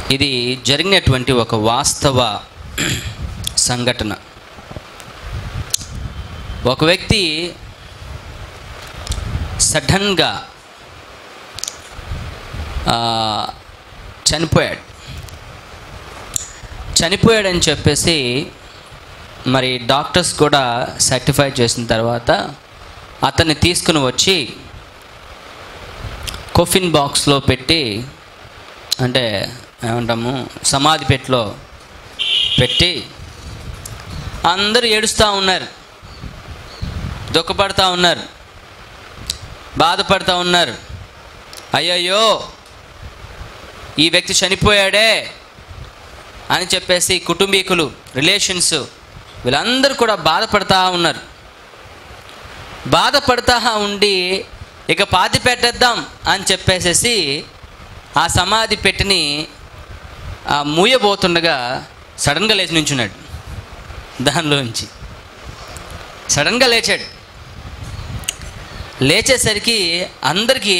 ఇది జరిగినటువంటి ఒక వాస్తవ సంఘటన ఒక వ్యక్తి సడన్గా ఆ, చనిపోయాడు చనిపోయాడని చెప్పేసి మరి డాక్టర్స్ కూడా సర్టిఫై చేసిన తర్వాత అతన్ని తీసుకుని వచ్చి కొఫిన్ బాక్స్లో పెట్టి అంటే ఏమంటాము సమాధి పెట్టిలో పెట్టి అందరూ ఏడుస్తూ ఉన్నారు దుఃఖపడతా ఉన్నారు బాధపడతా ఉన్నారు అయ్యయ్యో ఈ వ్యక్తి చనిపోయాడే అని చెప్పేసి కుటుంబీకులు రిలేషన్స్ వీళ్ళందరూ కూడా బాధపడతా ఉన్నారు బాధపడతా ఉండి ఇక పాతి పెట్టేద్దాం అని చెప్పేసేసి ఆ సమాధి పెట్టిని ఆ మూయబోతుండగా సడన్గా లేచి నుంచున్నాడు దానిలోంచి సడన్గా లేచాడు లేచేసరికి అందరికీ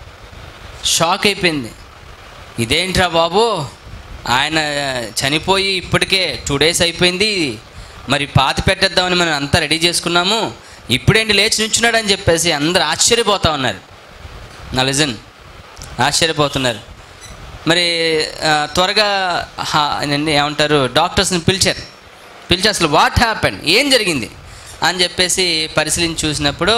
షాక్ అయిపోయింది ఇదేంట్రా బాబు ఆయన చనిపోయి ఇప్పటికే టూ డేస్ అయిపోయింది మరి పాతి పెట్టేద్దామని మనం అంతా రెడీ చేసుకున్నాము ఇప్పుడేంటి లేచి నుంచున్నాడు అని చెప్పేసి అందరు ఆశ్చర్యపోతా ఉన్నారు నా లిజన్ ఆశ్చర్యపోతున్నారు మరి ఆ, త్వరగా హా- ఏంటి ఏమంటారు డాక్టర్స్ని పిలిచారు పిలిచి అసలు వాట్ హ్యాపెన్ ఏం జరిగింది అని చెప్పేసి పరిశీలించి చూసినప్పుడు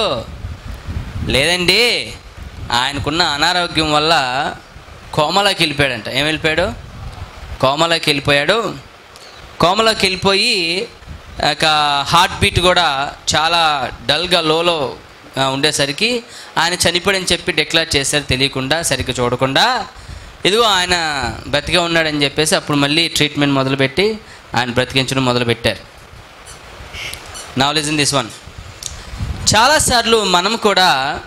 లేదండి ఆయనకున్న అనారోగ్యం వల్ల కోమలోకి వెళ్ళిపోయాడంట ఏం వెళ్ళిపోయాడు కోమలోకి వెళ్ళిపోయాడు కోమలోకి వెళ్ళిపోయి ఇక హార్ట్ బీట్ కూడా చాలా డల్గా లోలో ఆ, ఉండేసరికి ఆయన చనిపోయాడని చెప్పి డిక్లేర్ చేశారు తెలియకుండా సరిగ్గా చూడకుండా ఇదిగో ఆయన బ్రతికే ఉన్నాడని చెప్పేసి అప్పుడు మళ్ళీ ట్రీట్మెంట్ మొదలుపెట్టి ఆయన బ్రతికించడం మొదలుపెట్టారు నాలెడ్జ్ ఇన్ దిస్ వన్ చాలాసార్లు మనం కూడా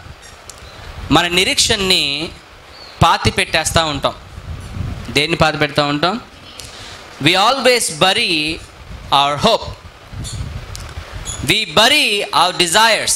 మన నిరీక్షణని పాతి పెట్టేస్తూ ఉంటాం దేన్ని పాతి పెడతా ఉంటాం we always bury our hope we bury our desires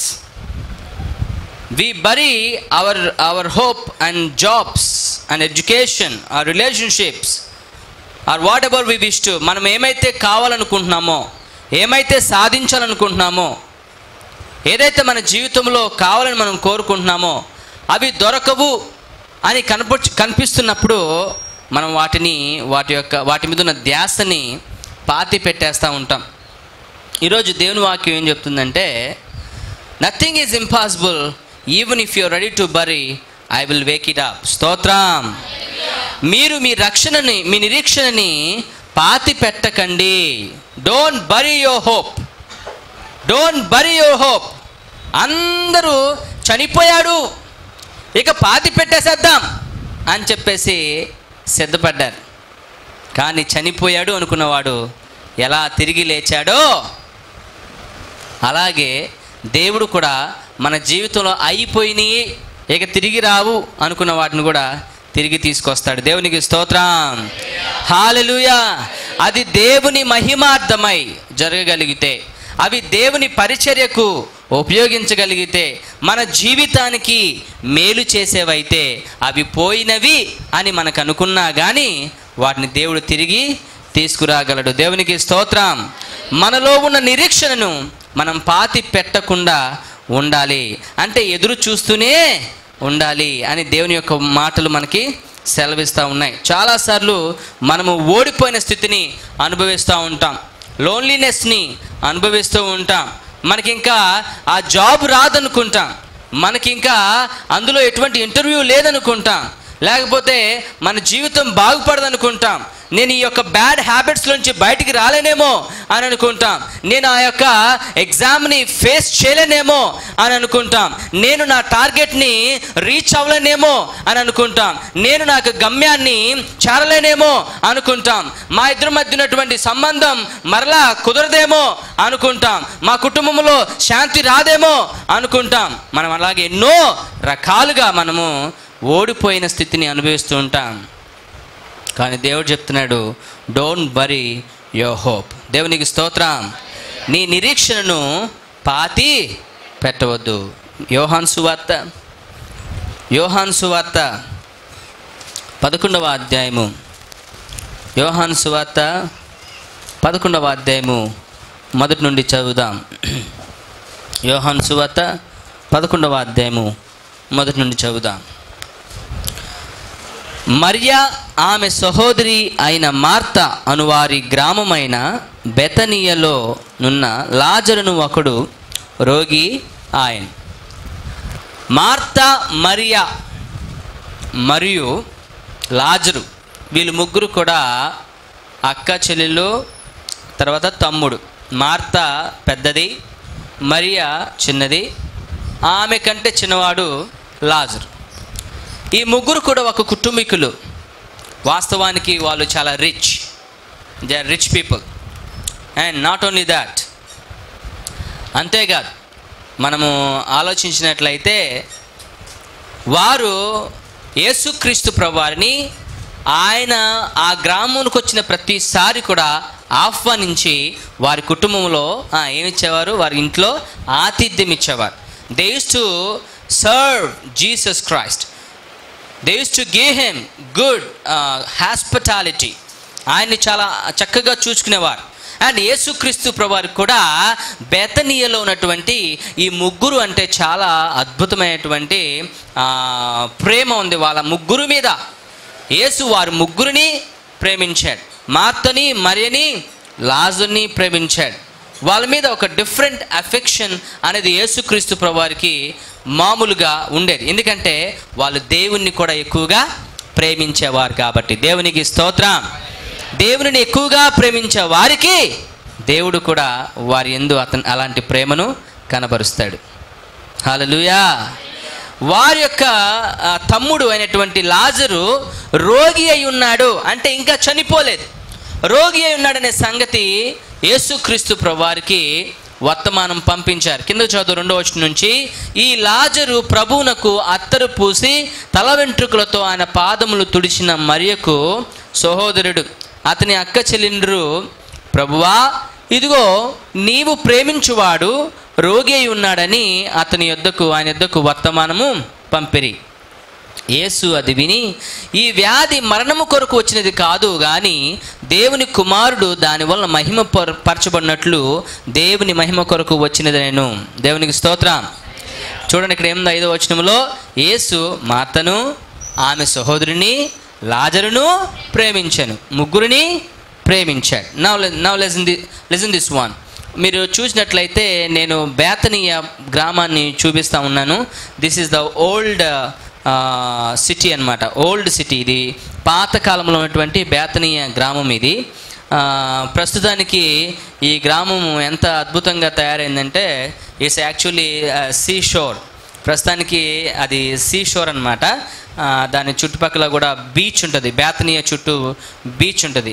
we bury our our hope and jobs and education our relationships are whatever we wish to మనం ఏమైతే కావాలనుకుంటున్నామో ఏమైతే సాధించాలనుకుంటున్నామో ఏదైతే మన జీవితంలో కావాలని మనం కోరుకుంటున్నామో అవి దొరకవు అని కనప కనిపిస్తున్నప్పుడు మనం వాటిని వాటి యొక్క వాటి మీద ఉన్న ధ్యాసని పాతి పెట్టేస్తూ ఉంటాం ఈరోజు దేవుని వాక్యం ఏం చెప్తుందంటే nothing is impossible even if your ready to bury I will wake it up స్తోత్రం మీరు మీ రక్షణని మీ నిరీక్షణని పాతి పెట్టకండి don't bury your hope don't bury your hope అందరూ చనిపోయాడు ఇక పాతి పెట్టేసేద్దాం అని చెప్పేసి సిద్ధపడ్డారు కానీ చనిపోయాడు అనుకున్నవాడు ఎలా తిరిగి లేచాడో అలాగే దేవుడు కూడా మన జీవితంలో అయిపోయినాయి ఇక తిరిగి రావు అనుకున్న వాటిని కూడా తిరిగి తీసుకొస్తాడు దేవునికి స్తోత్రం హాలెలూయా అది దేవుని మహిమార్థమై జరగగలిగితే అవి దేవుని పరిచర్యకు ఉపయోగించగలిగితే మన జీవితానికి మేలు చేసేవైతే అవి పోయినవి అని మనకు అనుకున్నా కానీ వాటిని దేవుడు తిరిగి తీసుకురాగలడు దేవునికి స్తోత్రం మనలో ఉన్న నిరీక్షణను మనం పాతి పెట్టకుండా ఉండాలి అంటే ఎదురు చూస్తూనే ఉండాలి అని దేవుని యొక్క మాటలు మనకి సెలవిస్తూ ఉన్నాయి చాలాసార్లు మనము ఓడిపోయిన స్థితిని అనుభవిస్తూ ఉంటాం లోన్లీనెస్ని అనుభవిస్తూ ఉంటాం మనకి ఇంకా ఆ జాబ్ రాదనుకుంటాం మనకి ఇంకా అందులో ఎటువంటి ఇంటర్వ్యూ లేదనుకుంటాం లేకపోతే మన జీవితం బాగుపడదనుకుంటాం నేను ఈ యొక్క బ్యాడ్ హ్యాబిట్స్ నుంచి బయటికి రాలేనేమో అని అనుకుంటాం నేను ఆ యొక్క ఎగ్జామ్ని ఫేస్ చేయలేనేమో అని అనుకుంటాం నేను నా టార్గెట్ని రీచ్ అవ్వలేనేమో అని అనుకుంటాం నేను నాకు గమ్యాన్ని చేరలేనేమో అనుకుంటాం మా ఇద్దరి మధ్య ఉన్నటువంటి సంబంధం మరలా కుదరదేమో అనుకుంటాం మా కుటుంబంలో శాంతి రాదేమో అనుకుంటాం మనం అలాగే ఎన్నో రకాలుగా మనము ఓడిపోయిన స్థితిని అనుభవిస్తూ ఉంటాం కానీ దేవుడు చెప్తున్నాడు డోంట్ బరీ యువర్ హోప్ దేవునికి స్తోత్రం నీ నిరీక్షణను పాతి పెట్టవద్దు యోహాన్ సువార్త యోహాన్ సువార్త పదకొండవ అధ్యాయము యోహాను సువార్త పదకొండవ అధ్యాయము మొదటి నుండి చదువుదాం యోహాను సువార్త పదకొండవ అధ్యాయము మొదటి నుండి చదువుదాం మరియా ఆమె సహోదరి అయిన మార్త అనువారి గ్రామమైన బెతనియలో నున్న లాజరును ఒకడు రోగి ఆయన మార్త మరియా మరియు లాజరు వీళ్ళు ముగ్గురు కూడా అక్క చెల్లెలు తర్వాత తమ్ముడు మార్త పెద్దది మరియా చిన్నది ఆమె కంటే చిన్నవాడు లాజరు ఈ ముగ్గురు కూడా ఒక కుటుంబీకులు వాస్తవానికి వాళ్ళు చాలా rich they are rich people and not only that అంతేకాదు మనము ఆలోచించినట్లయితే వారు యేసుక్రీస్తు ప్రభువారిని ఆయన ఆ గ్రామానికి వచ్చిన ప్రతిసారి కూడా ఆహ్వానించి వారి కుటుంబంలో ఆ, ఏమిచ్చేవారు వారి ఇంట్లో ఆతిథ్యం ఇచ్చేవారు they used to serve Jesus Christ they used to give him good hospitality ఆయన్ని చాలా చక్కగా చూసుకునేవారు అండ్ యేసుక్రీస్తు ప్రభువారికి కూడా బెతనీయలో ఉన్నటువంటి ఈ ముగ్గురు అంటే చాలా అద్భుతమైనటువంటి ఆ, ప్రేమ ఉంది వాళ్ళ ముగ్గురు మీద యేసు వారి ముగ్గురిని ప్రేమించాడు మార్తని మరియని లాజుని ప్రేమించాడు వాళ్ళ మీద ఒక డిఫరెంట్ అఫెక్షన్ అనేది యేసుక్రీస్తు ప్రభువారికి మామూలుగా ఉండేది ఎందుకంటే వాళ్ళు దేవుణ్ణి కూడా ఎక్కువగా ప్రేమించేవారు కాబట్టి దేవునికి స్తోత్రం దేవునిని ఎక్కువగా ప్రేమించే వారికి దేవుడు కూడా వారి ఎందు అతను అలాంటి ప్రేమను కనబరుస్తాడు హల్లెలూయా వారి యొక్క ఆ, తమ్ముడు అయినటువంటి లాజరు రోగి అయి ఉన్నాడు అంటే ఇంకా చనిపోలేదు రోగి అయి ఉన్నాడనే సంగతి యేసుక్రీస్తు ప్రభువారికి వర్తమానం పంపించారు కింద చదువు రెండో వచ్చిన నుంచి ఈ లాజరు ప్రభువునకు అత్తరు పూసి తల వెంట్రుకలతో ఆయన పాదములు తుడిచిన మరియకు సహోదరుడు అతని అక్క చెల్లిండ్రు ప్రభువా ఇదిగో నీవు ప్రేమించువాడు రోగి అయి ఉన్నాడని అతని యొద్దకు ఆయన యొద్దకు వర్తమానము పంపిరి యేసు అది విని ఈ వ్యాధి మరణము కొరకు వచ్చినది కాదు కానీ దేవుని కుమారుడు దానివల్ల మహిమ పర- పరచబడినట్లు దేవుని మహిమ కొరకు వచ్చినది నేను దేవునికి స్తోత్రం చూడండి ఇక్కడ ఏముంది ఐదో వచనంలో యేసు మాతను ఆమె సహోదరుని లాజరును ప్రేమించాను ముగ్గురిని ప్రేమించాడు now now lesson the lesson this one మీరు చూసినట్లయితే నేను బేతనీయ గ్రామాన్ని చూపిస్తా ఉన్నాను this is the old city అన్నమాట ఓల్డ్ సిటీ ఇది పాతకాలంలో ఉన్నటువంటి బేతనీయ గ్రామం ఇది ఆ, ప్రస్తుతానికి ఈ గ్రామం ఎంత అద్భుతంగా తయారైందంటే ఇట్స్ యాక్చువల్లీ సీ షోర్ ప్రస్తుతానికి అది సీ షోర్ అనమాట దాని చుట్టుపక్కల కూడా బీచ్ ఉంటుంది బేతనీయ చుట్టూ బీచ్ ఉంటుంది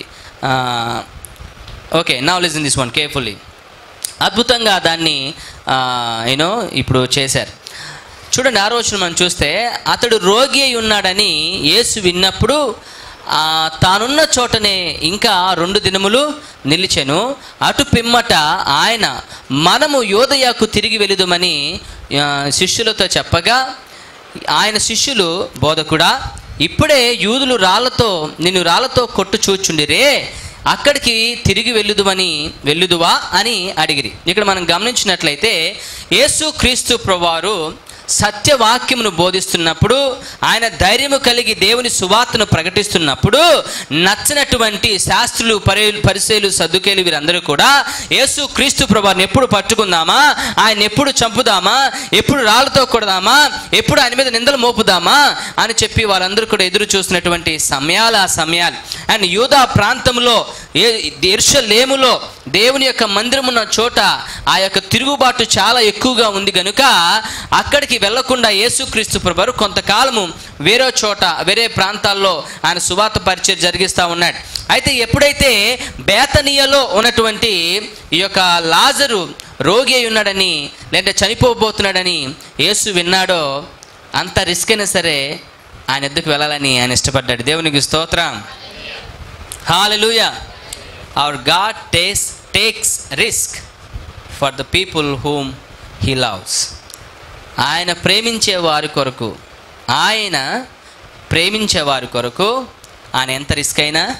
ఓకే నా లిజన్ దిస్ వన్ కేర్ఫుల్లీ అద్భుతంగా దాన్ని యూనో ఇప్పుడు చేశారు చూడండి ఆ రోజున మనం చూస్తే అతడు రోగి అయి ఉన్నాడని యేసు విన్నప్పుడు ఆ, తానున్న చోటనే ఇంకా రెండు దినములు నిలిచెను అటు పిమ్మట ఆయన మనము యోదయాకు తిరిగి వెళుదమని ఆ, శిష్యులతో చెప్పగా ఆయన శిష్యులు బోధకుడా ఇప్పుడే యూదులు రాళ్లతో నిన్ను రాళ్లతో కొట్టు చూచుండిరే అక్కడికి తిరిగి వెళ్ళుదువని వెళ్ళుదువా అని అడిగిరి ఇక్కడ మనం గమనించినట్లయితే యేసు క్రీస్తు ప్రభువారు సత్యవాక్యమును బోధిస్తున్నప్పుడు ఆయన ధైర్యము కలిగి దేవుని సువార్తను ప్రకటిస్తున్నప్పుడు నచ్చినటువంటి శాస్త్రులు పరి పరిశీలు సర్దుకేలు వీరందరూ కూడా యేసు క్రీస్తు ప్రభువారిని ఎప్పుడు పట్టుకుందామా ఆయన ఎప్పుడు చంపుదామా ఎప్పుడు రాళ్ళతో కొడదామా ఎప్పుడు ఆయన మీద నిందలు మోపుదామా అని చెప్పి వారందరూ కూడా ఎదురు చూస్తున్నటువంటి సమయాలు ఆ సమయాలు అండ్ యూదా ప్రాంతంలో ఏ ఎర్షలేములో దేవుని యొక్క మందిరం ఉన్న చోట ఆ యొక్క తిరుగుబాటు చాలా ఎక్కువగా ఉంది కనుక అక్కడికి వెళ్లకుండా యేసుక్రీస్తు ప్రభు కొంతకాలము వేరే చోట వేరే ప్రాంతాల్లో ఆయన సువార్త పరిచయం జరిగిస్తూ ఉన్నాడు అయితే ఎప్పుడైతే బేతనీయలో ఉన్నటువంటి ఈ యొక్క లాజరు రోగి అయి ఉన్నాడని లేదంటే చనిపోబోతున్నాడని యేసు విన్నాడో అంత రిస్క్ అయినా సరే ఆయన ఎద్దుకు వెళ్ళాలని ఆయన ఇష్టపడ్డాడు దేవునికి స్తోత్రం హాలెలూయా అవర్ గాడ్ టేస్ takes risk for the people whom he loves ఆయన ప్రేమించే వారి కొరకు ఆయన ప్రేమించే వారి కొరకు ఆయన ఎంత రిస్క్ అయినా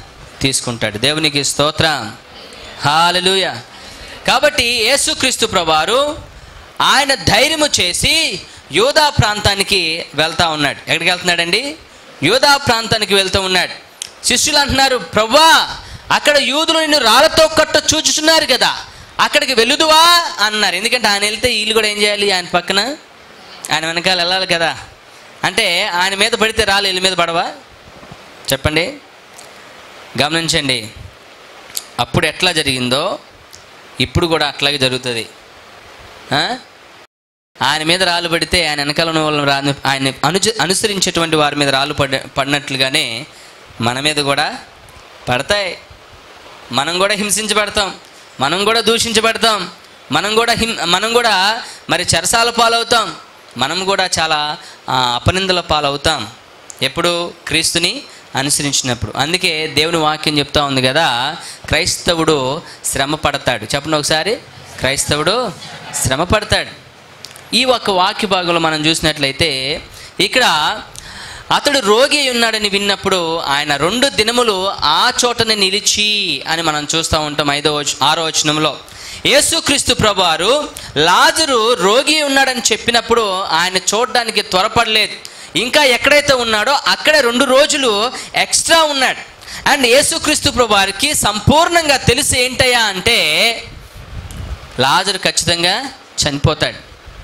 తీసుకుంటాడు దేవునికి స్తోత్రం హాలలుయ కాబట్టి యేసుక్రీస్తు ప్రభువారు ఆయన ధైర్యము చేసి యోధా ప్రాంతానికి వెళ్తా ఉన్నాడు ఎక్కడికి వెళ్తున్నాడండి యోధా ప్రాంతానికి వెళ్తూ ఉన్నాడు శిష్యులు అంటున్నారు ప్రవ్వా అక్కడ యూదులు నిన్ను రాళ్ళతో కట్ట చూచుచున్నారు కదా అక్కడికి వెలుదువా అన్నారు ఎందుకంటే ఆయన వెళ్తే వీళ్ళు కూడా ఏం చేయాలి ఆయన పక్కన ఆయన వెనకాల వెళ్ళాలి కదా అంటే ఆయన మీద పడితే రాళ్ళు వీళ్ళ మీద పడవా చెప్పండి గమనించండి అప్పుడు ఎట్లా జరిగిందో ఇప్పుడు కూడా అట్లాగే జరుగుతుంది ఆ? ఆయన మీద రాళ్ళు పడితే ఆయన వెనకాల ఉన్న వాళ్ళని రాను ఆయన అనుచ అనుసరించేటువంటి వారి మీద రాళ్ళు పడ పడినట్లుగానే మన మీద కూడా పడతాయి మనం కూడా హింసించబడతాం మనం కూడా దూషించబడతాం మనం కూడా హిం మనం కూడా మరి చెరసాల పాలవుతాం మనం కూడా చాలా ఆ, అపనిందల పాలవుతాం ఎప్పుడు క్రీస్తుని అనుసరించినప్పుడు అందుకే దేవుని వాక్యం చెప్తా ఉంది కదా క్రైస్తవుడు శ్రమ పడతాడు చెప్పండి ఒకసారి క్రైస్తవుడు శ్రమ పడతాడు ఈ ఒక్క వాక్య భాగంలో మనం చూసినట్లయితే ఇక్కడ అతడు రోగి అయి ఉన్నాడని విన్నప్పుడు ఆయన రెండు దినములు ఆ చోటనే నిలిచి అని మనం చూస్తూ ఉంటాం ఐదో వచ- ఆరో వచనంలో యేసుక్రీస్తు ప్రభువారు లాజరు రోగి ఉన్నాడని చెప్పినప్పుడు ఆయన చూడడానికి త్వరపడలేదు ఇంకా ఎక్కడైతే ఉన్నాడో అక్కడే రెండు రోజులు ఎక్స్ట్రా ఉన్నాడు అండ్ యేసుక్రీస్తు ప్రభువారికి సంపూర్ణంగా తెలిసి ఏంటయ్యా అంటే లాజరు ఖచ్చితంగా చనిపోతాడు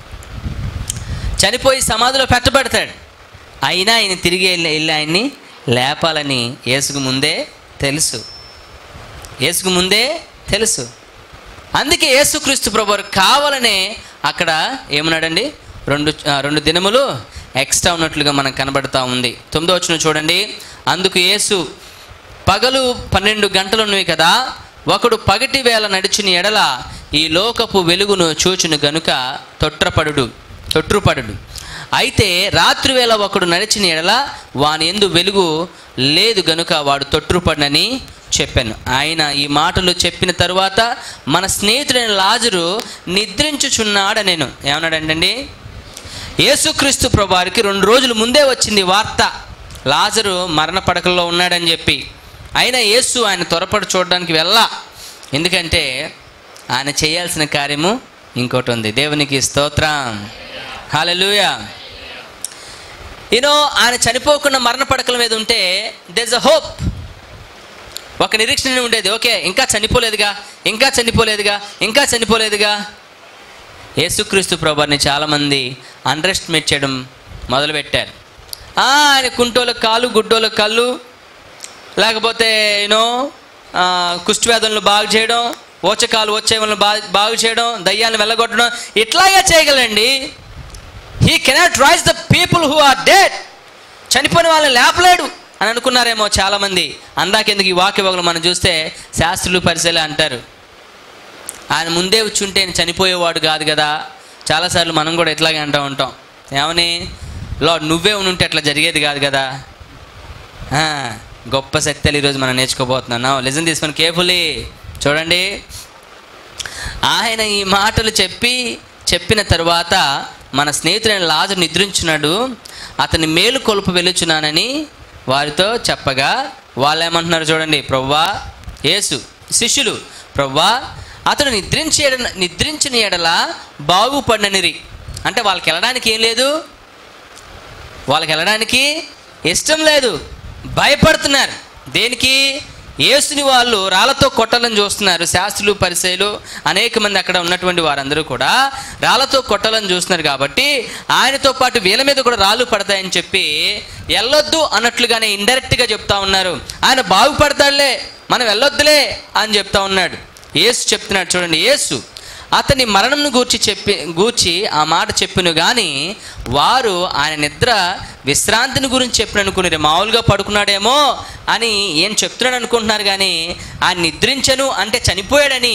చనిపోయి సమాధిలో పెట్టబడతాడు అయినా ఆయన తిరిగి వెళ్ళి వెళ్ళి ఆయన్ని లేపాలని యేసుకు ముందే తెలుసు యేసుకు ముందే తెలుసు అందుకే యేసుక్రీస్తు ప్రభు వారు కావాలనే అక్కడ ఏమన్నాడండి రెండు ఆ, రెండు దినములు ఎక్స్ట్రా ఉన్నట్లుగా మనకు కనబడతా ఉంది తొమ్మిదో వచ్చిన చూడండి అందుకు యేసు పగలు పన్నెండు గంటలున్నవి కదా ఒకడు పగటి వేళ నడిచిన ఎడల ఈ లోకపు వెలుగును చూచును గనుక తొట్రపడుడు తొట్రుపడుడు అయితే రాత్రి వేళ ఒకడు నడిచిన ఎడల వాని ఎందు వెలుగు లేదు గనుక వాడు తొట్రుపడనని చెప్పాను ఆయన ఈ మాటలు చెప్పిన తరువాత మన స్నేహితుడైన లాజరు నిద్రించుచున్నాడు నేను ఏమన్నాడండి యేసుక్రీస్తు ప్రభువారికి రెండు రోజుల ముందే వచ్చింది వార్త లాజరు మరణ పడకల్లో ఉన్నాడని చెప్పి అయినా యేసు ఆయన త్వరపడి చూడడానికి వెళ్ళా ఎందుకంటే ఆయన చేయాల్సిన కార్యము ఇంకోటి ఉంది దేవునికి స్తోత్రం హల్లెలూయా యూనో ఆయన చనిపోకుండా మరణ పడకల మీద ఉంటే దెర్ అ హోప్ ఒక నిరీక్షణ ఉండేది ఓకే ఇంకా చనిపోలేదుగా ఇంకా చనిపోలేదుగా ఇంకా చనిపోలేదుగా యేసుక్రీస్తు ప్రభుని చాలామంది అండర్ ఎస్టిమేట్ చేయడం మొదలుపెట్టారు "ఆ, ఆయన కుంటోళ్ళకి కాలు గుడ్డోళ్ళకి కళ్ళు లేకపోతే యూనో కుష్ఠవ్యాధులను బాగు చేయడం ఓచకాలు వచ్చే వాళ్ళని బాగు బాగు చేయడం దయ్యాలను వెళ్ళగొట్టడం ఇట్లాగే చేయగలండి he cannot raise the people who are dead చనిపోయిన వాళ్ళని లేపలేడు అని అనుకున్నారేమో చాలామంది అందాకెందుకు ఈ వాక్య భాగంలో మనం చూస్తే శాస్త్రులు పరిశీలి అంటారు ఆయన ముందే వచ్చి ఉంటే నేను చనిపోయేవాడు కాదు కదా చాలాసార్లు మనం కూడా ఇట్లాగే అంటూ ఉంటాం ఏమని లార్డ్ నువ్వే ఉంటే అట్లా జరిగేది కాదు కదా ఆ, గొప్ప శక్తులు ఈరోజు మనం నేర్చుకోబోతున్నాను లిజన్ తీసుకొని కేర్ఫుల్లీ చూడండి ఆయన ఈ మాటలు చెప్పి చెప్పిన తరువాత మన స్నేహితుడైన లాజరు నిద్రించున్నాడు అతని మేలు కొలుపు వెలుచున్నానని వారితో చెప్పగా వాళ్ళు ఏమంటున్నారు చూడండి ప్రవ్వా యేసు శిష్యులు ప్రవ్వా అతడు నిద్రించే ఎడ- నిద్రించిన ఎడల బాగుపడిననిరి అంటే వాళ్ళకి వెళ్ళడానికి ఏం లేదు వాళ్ళకి వెళ్ళడానికి ఇష్టం లేదు భయపడుతున్నారు దేనికి యేసుని వాళ్ళు రాళ్ళతో కొట్టాలని చూస్తున్నారు శాస్త్రులు పరిచయలు అనేక మంది అక్కడ ఉన్నటువంటి వారందరూ కూడా రాళ్ళతో కొట్టాలని చూస్తున్నారు కాబట్టి ఆయనతో పాటు వీళ్ళ మీద కూడా రాళ్ళు పడతాయని చెప్పి వెళ్ళొద్దు అన్నట్లుగానే ఇండైరెక్ట్గా చెప్తా ఉన్నారు ఆయన బాగుపడతాడులే మనం వెళ్ళొద్దులే అని చెప్తా ఉన్నాడు యేసు చెప్తున్నాడు చూడండి యేసు అతని మరణంను గూర్చి చెప్పి గూర్చి ఆ మాట చెప్పిను కానీ వారు ఆయన నిద్ర విశ్రాంతిని గురించి చెప్పిన అనుకున్నారు మామూలుగా పడుకున్నాడేమో అని ఏం చెప్తున్నాడు అనుకుంటున్నారు కానీ ఆయన నిద్రించను అంటే చనిపోయాడని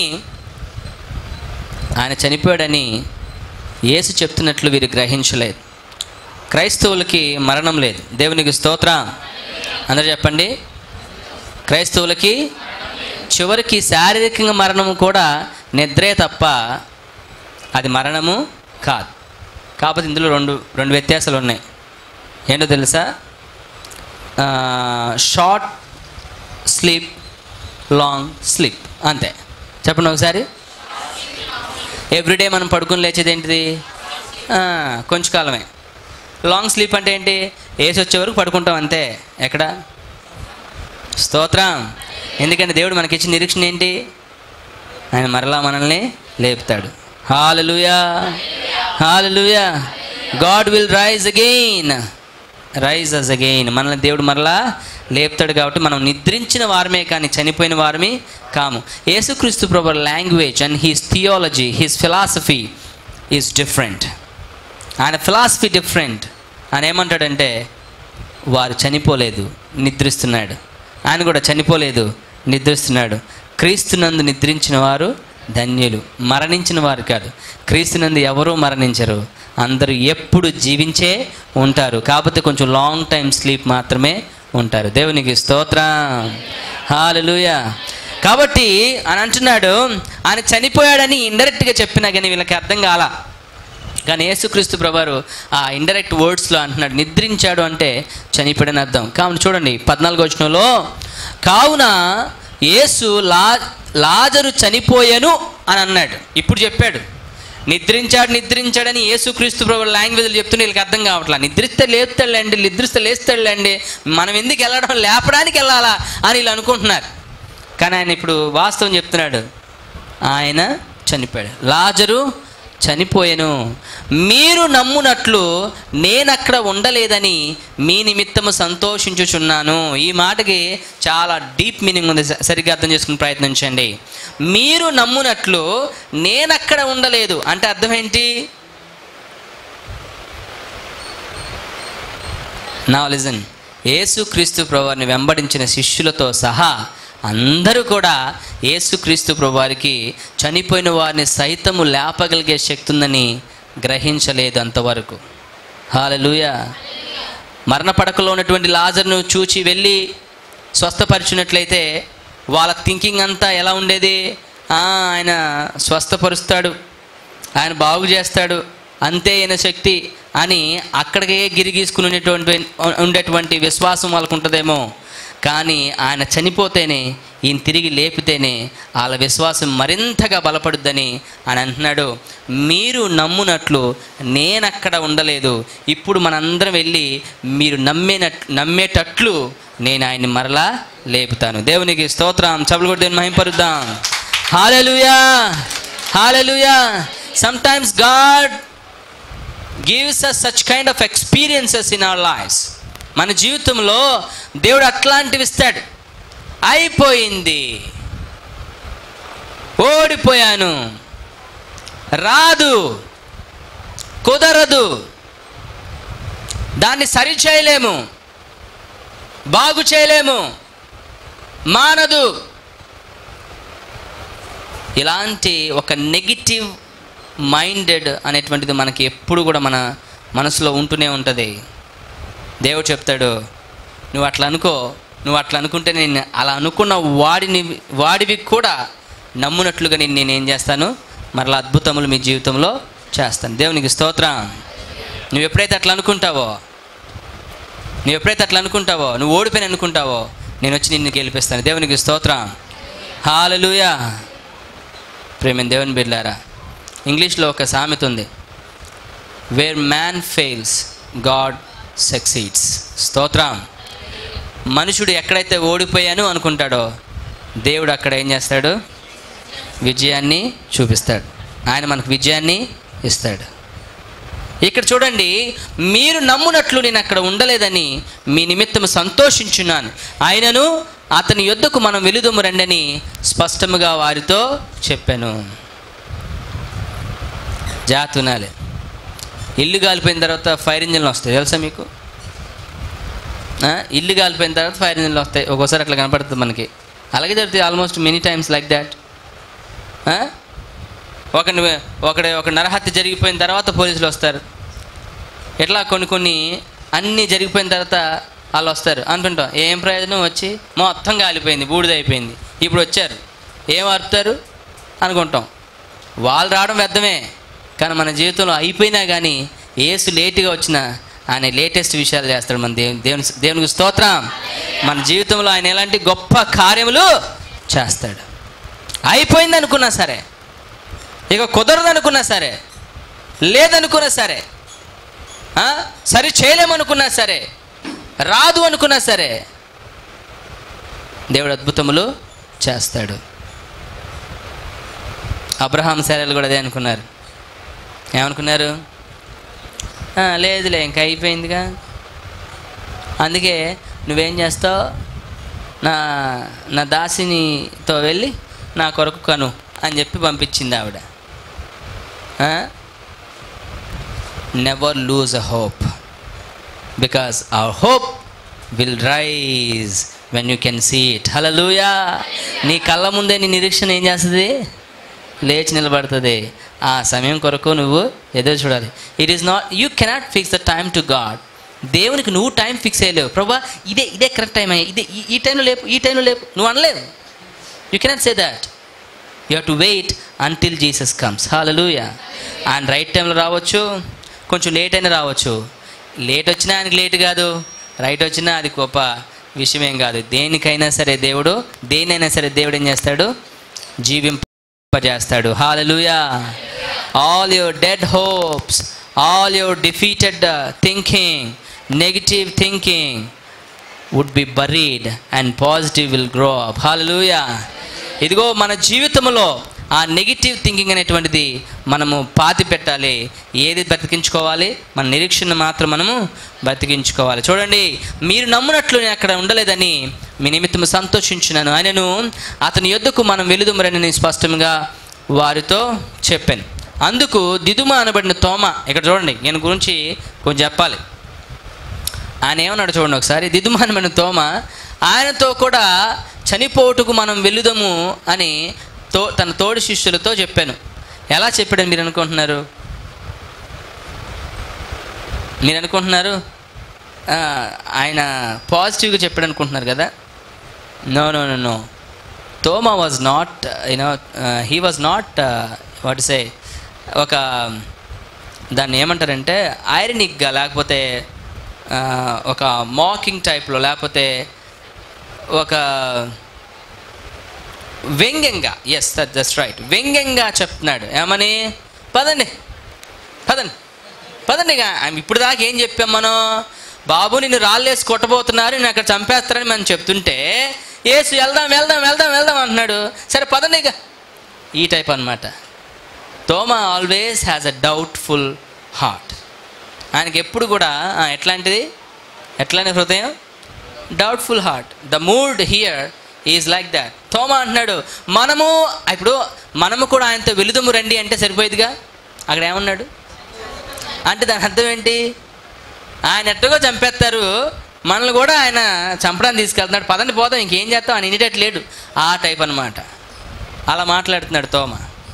ఆయన చనిపోయాడని యేసు చెప్తున్నట్లు వీరు గ్రహించలేదు క్రైస్తవులకి మరణం లేదు దేవునికి స్తోత్రం అందరూ చెప్పండి క్రైస్తవులకి చివరికి శారీరకంగా మరణము కూడా నిద్రే తప్ప అది మరణము కాదు కాకపోతే ఇందులో రెండు రెండు వ్యత్యాసాలు ఉన్నాయి ఏంటో తెలుసా షార్ట్ స్లీప్ లాంగ్ స్లీప్ అంతే చెప్పండి ఒకసారి ఎవ్రీడే మనం పడుకుని లేచేది ఏంటిది ఆ, కొంచెం కాలమే లాంగ్ స్లీప్ అంటే ఏంటి ఏసి వచ్చే వరకు పడుకుంటాం అంతే ఎక్కడ స్తోత్రం ఎందుకంటే దేవుడు మనకి ఇచ్చిన నిరీక్షణ ఏంటి ఆయన మరలా మనల్ని లేపుతాడు hallelujah hallelujah God will raise again raise us again మనల్ని దేవుడు మరలా లేపుతాడు కాబట్టి మనం నిద్రించిన వారమే కానీ చనిపోయిన వారమే కాము యేసుక్రీస్తు ప్రభు language and his theology his philosophy is different ఆయన ఫిలాసఫీ డిఫరెంట్ ఆయన ఏమంటాడంటే వారు చనిపోలేదు నిద్రిస్తున్నాడు ఆయన కూడా చనిపోలేదు నిద్రిస్తున్నాడు క్రీస్తునందు నిద్రించిన వారు ధన్యులు మరణించిన వారు కాదు క్రీస్తునందు ఎవరూ మరణించరు అందరూ ఎప్పుడు జీవించే ఉంటారు కాకపోతే కొంచెం లాంగ్ టైం స్లీప్ మాత్రమే ఉంటారు దేవునికి స్తోత్రం హాలలుయా కాబట్టి అని అంటున్నాడు ఆయన చనిపోయాడని ఇండైరెక్ట్గా చెప్పినా కానీ వీళ్ళకి అర్థం కాలా కానీ యేసుక్రీస్తు ప్రభువారు ఆ ఇండైరెక్ట్ వర్డ్స్లో అంటున్నాడు నిద్రించాడు అంటే చనిపోయాడని అర్థం కావున చూడండి పద్నాలుగో వచనంలో కావున యేసు లా లాజరు చనిపోయాను అని అన్నాడు ఇప్పుడు చెప్పాడు నిద్రించాడు నిద్రించాడని యేసుక్రీస్తు ప్రభు లాంగ్వేజ్లు చెప్తుంటే వీళ్ళకి అర్థం కావట్లా నిద్రిస్తే లేపుతాడులేండి నిద్రిస్తే లేస్తాడులేండి మనం ఎందుకు వెళ్ళడం లేపడానికి వెళ్ళాలా అని వీళ్ళు అనుకుంటున్నారు కానీ ఆయన ఇప్పుడు వాస్తవం చెప్తున్నాడు ఆయన చనిపోయాడు లాజరు చనిపోయాను మీరు నమ్మునట్లు నేనక్కడ ఉండలేదని మీ నిమిత్తము సంతోషించుచున్నాను ఈ మాటకి చాలా డీప్ మీనింగ్ ఉంది స- సరిగ్గా అర్థం చేసుకుని ప్రయత్నించండి మీరు నమ్మునట్లు నేనక్కడ ఉండలేదు అంటే అర్థం ఏంటి నా లిజన్ యేసుక్రీస్తు ప్రభువారిని వెంబడించిన శిష్యులతో సహా అందరూ కూడా యేసుక్రీస్తు ప్రభువారికి చనిపోయిన వారిని సైతము లేపగలిగే శక్తి ఉందని గ్రహించలేదు అంతవరకు హాలలుయ మరణ పడకలో ఉన్నటువంటి లాజర్ను చూచి వెళ్ళి స్వస్థపరిచినట్లయితే వాళ్ళ థింకింగ్ అంతా ఎలా ఉండేది "ఆ, ఆయన స్వస్థపరుస్తాడు ఆయన బాగు చేస్తాడు అంతే అయిన శక్తి అని అక్కడికే గిరిగీసుకుని ఉండేటువంటి ఉండేటువంటి విశ్వాసం వాళ్ళకు ఉంటుందేమో కానీ ఆయన చనిపోతేనే ఈయన తిరిగి లేపితేనే వాళ్ళ విశ్వాసం మరింతగా బలపడుద్దని అని అంటున్నాడు మీరు నమ్మునట్లు నేనక్కడ ఉండలేదు ఇప్పుడు మనందరం వెళ్ళి మీరు నమ్మేనట్ నమ్మేటట్లు నేను ఆయన్ని మరలా లేపుతాను దేవునికి స్తోత్రం చబులు కూడా దేవుని మహింపరుద్దాం hallelujah hallelujah sometimes God gives us such kind of experiences in our lives మన జీవితంలో దేవుడు అట్లాంటివి ఇస్తాడు అయిపోయింది ఓడిపోయాను రాదు కుదరదు దాన్ని సరి చేయలేము బాగు చేయలేము మానదు ఇలాంటి ఒక నెగిటివ్ మైండెడ్ అనేటువంటిది మనకి ఎప్పుడు కూడా మన మనసులో ఉంటూనే ఉంటుంది దేవుడు చెప్తాడు నువ్వు అట్లా అనుకో నువ్వు అట్లా అనుకుంటే నేను అలా అనుకున్న వాడిని వాడివి కూడా నమ్మునట్లుగా నేను నేనేం చేస్తాను మరలా అద్భుతములు మీ జీవితంలో చేస్తాను దేవునికి స్తోత్రం నువ్వు ఎప్పుడైతే అట్లా అనుకుంటావో నువ్వు ఎప్పుడైతే అట్లా అనుకుంటావో నువ్వు ఓడిపోయిన అనుకుంటావో నేను వచ్చి నిన్ను గెలిపిస్తాను దేవునికి స్తోత్రం హాలలుయా ప్రేమ దేవుని బిడ్డారా ఇంగ్లీష్లో ఒక సామెత ఉంది where man fails God succeeds స్తోత్రం మనుషుడు ఎక్కడైతే ఓడిపోయాను అనుకుంటాడో దేవుడు అక్కడ ఏం చేస్తాడు విజయాన్ని చూపిస్తాడు ఆయన మనకు విజయాన్ని ఇస్తాడు ఇక్కడ చూడండి మీరు నమ్మునట్లు నేను అక్కడ ఉండలేదని మీ నిమిత్తము సంతోషించున్నాను ఆయనను అతని యొద్దకు మనం వెలుదుము రండని స్పష్టముగా వారితో చెప్పాను జాగ్రత్త వినాలి ఇల్లు కాలిపోయిన తర్వాత ఫైర్ ఇంజిన్లు వస్తాయి తెలుసా మీకు ఆ, ఇల్లు కాలిపోయిన తర్వాత ఫైర్ ఇంజిన్లు వస్తాయి ఒక్కోసారి అట్లా కనపడుతుంది మనకి అలాగే జరుగుతుంది almost many times like that ఒకని ఒకటి ఒక నరహత్య జరిగిపోయిన తర్వాత పోలీసులు వస్తారు ఇట్లా కొన్ని కొన్ని అన్నీ జరిగిపోయిన తర్వాత వాళ్ళు వస్తారు అనుకుంటాం ఏం ప్రయోజనం వచ్చి మొత్తం కాలిపోయింది బూడిదైపోయింది ఇప్పుడు వచ్చారు ఏం అరుపుతారు అనుకుంటాం వాళ్ళు రావడం వ్యర్థమే కానీ మన జీవితంలో అయిపోయినా కానీ ఏసు లేటుగా వచ్చినా ఆయన లేటెస్ట్ విషయాలు చేస్తాడు మన దేవుని దేవుని దేవునికి స్తోత్రం మన జీవితంలో ఆయన ఎలాంటి గొప్ప కార్యములు చేస్తాడు అయిపోయింది అనుకున్నా సరే ఇక కుదరదు అనుకున్నా సరే లేదనుకున్నా సరే ఆ? సరి చేయలేమనుకున్నా సరే రాదు అనుకున్నా సరే దేవుడు అద్భుతములు చేస్తాడు అబ్రహాం శారాలు కూడా అదే అనుకున్నారు ఏమనుకున్నారు "ఆ, లేదులే ఇంకా అయిపోయిందిగా అందుకే నువ్వేం చేస్తావు నా నా దాసినితో వెళ్ళి నా కొరకు కను అని చెప్పి పంపించింది ఆవిడ never lose a hope because our hope will rise when you can see it hallelujah నీ కళ్ళ ముందే నీ నిరీక్షణ ఏం చేస్తుంది లేచి నిలబడుతుంది ఆ సమయం కొరకు నువ్వు ఎదురు చూడాలి it is not you cannot fix the time to God దేవునికి నువ్వు టైం ఫిక్స్ చేయలేవు ప్రభా ఇదే ఇదే కరెక్ట్ టైం అయ్యా ఇదే ఈ- ఈ టైంలో లేపు ఈ టైంలో లేపు నువ్వు అనలేవు you cannot say that you have to wait until Jesus comes hallelujah ఆయన రైట్ టైంలో రావచ్చు కొంచెం లేట్ అయినా రావచ్చు లేట్ వచ్చినా ఆయనకి లేట్ కాదు రైట్ వచ్చినా అది గొప్ప విషయం ఏం కాదు దేనికైనా సరే దేవుడు దేనైనా సరే దేవుడు ఏం చేస్తాడు జీవింపజేస్తాడు hallelujah all your dead hopes all your defeated thinking negative thinking would be buried and positive will grow up hallelujah ఇదిగో మన జీవితంలో ఆ నెగిటివ్ థింకింగ్ అనేటువంటిది మనము పాతి పెట్టాలి ఏది బ్రతికించుకోవాలి మన నిరీక్షణ మాత్రం మనము బ్రతికించుకోవాలి చూడండి మీరు నమ్మునట్లు నేను అక్కడ ఉండలేదని మీ నిమిత్తం సంతోషించున్నాను ఆయనను అతని యొద్దకు మనం వెలుదుమరని నేను స్పష్టంగా వారితో చెప్పాను అందుకు దిదుమ అనబడిన తోమ ఇక్కడ చూడండి నేను గురించి కొంచెం చెప్పాలి ఆయన ఏమన్నాడు చూడండి ఒకసారి దిదుమానమైన తోమ ఆయనతో కూడా చనిపోటుకు మనం వెళుదము అని తో తన తోడి శిష్యులతో చెప్పాను ఎలా చెప్పాడని మీరు అనుకుంటున్నారు మీరు అనుకుంటున్నారు ఆ, ఆయన పాజిటివ్గా చెప్పాడు అనుకుంటున్నారు కదా నో నో నో నో తోమా was not you know he was not what say ఒక దాన్ని ఏమంటారంటే ఐరనిక్గా లేకపోతే ఆ, ఒక మాకింగ్ టైప్లో లేకపోతే ఒక వ్యంగ్యంగా ఎస్ దట్ జస్ట్ రైట్ వ్యంగ్యంగా చెప్తున్నాడు ఏమని పదండి పదండి పదండి ఇక ఆమె ఇప్పుడు దాకా ఏం చెప్పాం మనం బాబు నిన్ను రాళ్ళేసి కొట్టబోతున్నారు నేను అక్కడ చంపేస్తారని మనం చెప్తుంటే ఏసు వెళ్దాం వెళ్దాం వెళ్దాం వెళ్దాం అంటున్నాడు సరే పదండి ఇక ఈ టైప్ అనమాట తోమా always has a doubtful heart ఆయనకి ఎప్పుడు కూడా ఆ, ఎట్లాంటిది ఎట్లాంటి హృదయం doubtful heart the mood here is like that తోమా అంటున్నాడు మనము ఇప్పుడు మనము కూడా ఆయనతో వెలుదుము రండి అంటే సరిపోయేదిగా అక్కడ ఏమన్నాడు అంటే దాని అర్థం ఏంటి ఆయన ఎట్టగో చంపేస్తారు మనల్ని కూడా ఆయన చంపడానికి తీసుకెళ్తున్నాడు పదండి పోదాం ఇంకేం చేస్తాం ఆయన ఇనిటెట్ లేడు ఆ టైప్ అనమాట అలా మాట్లాడుతున్నాడు తోమ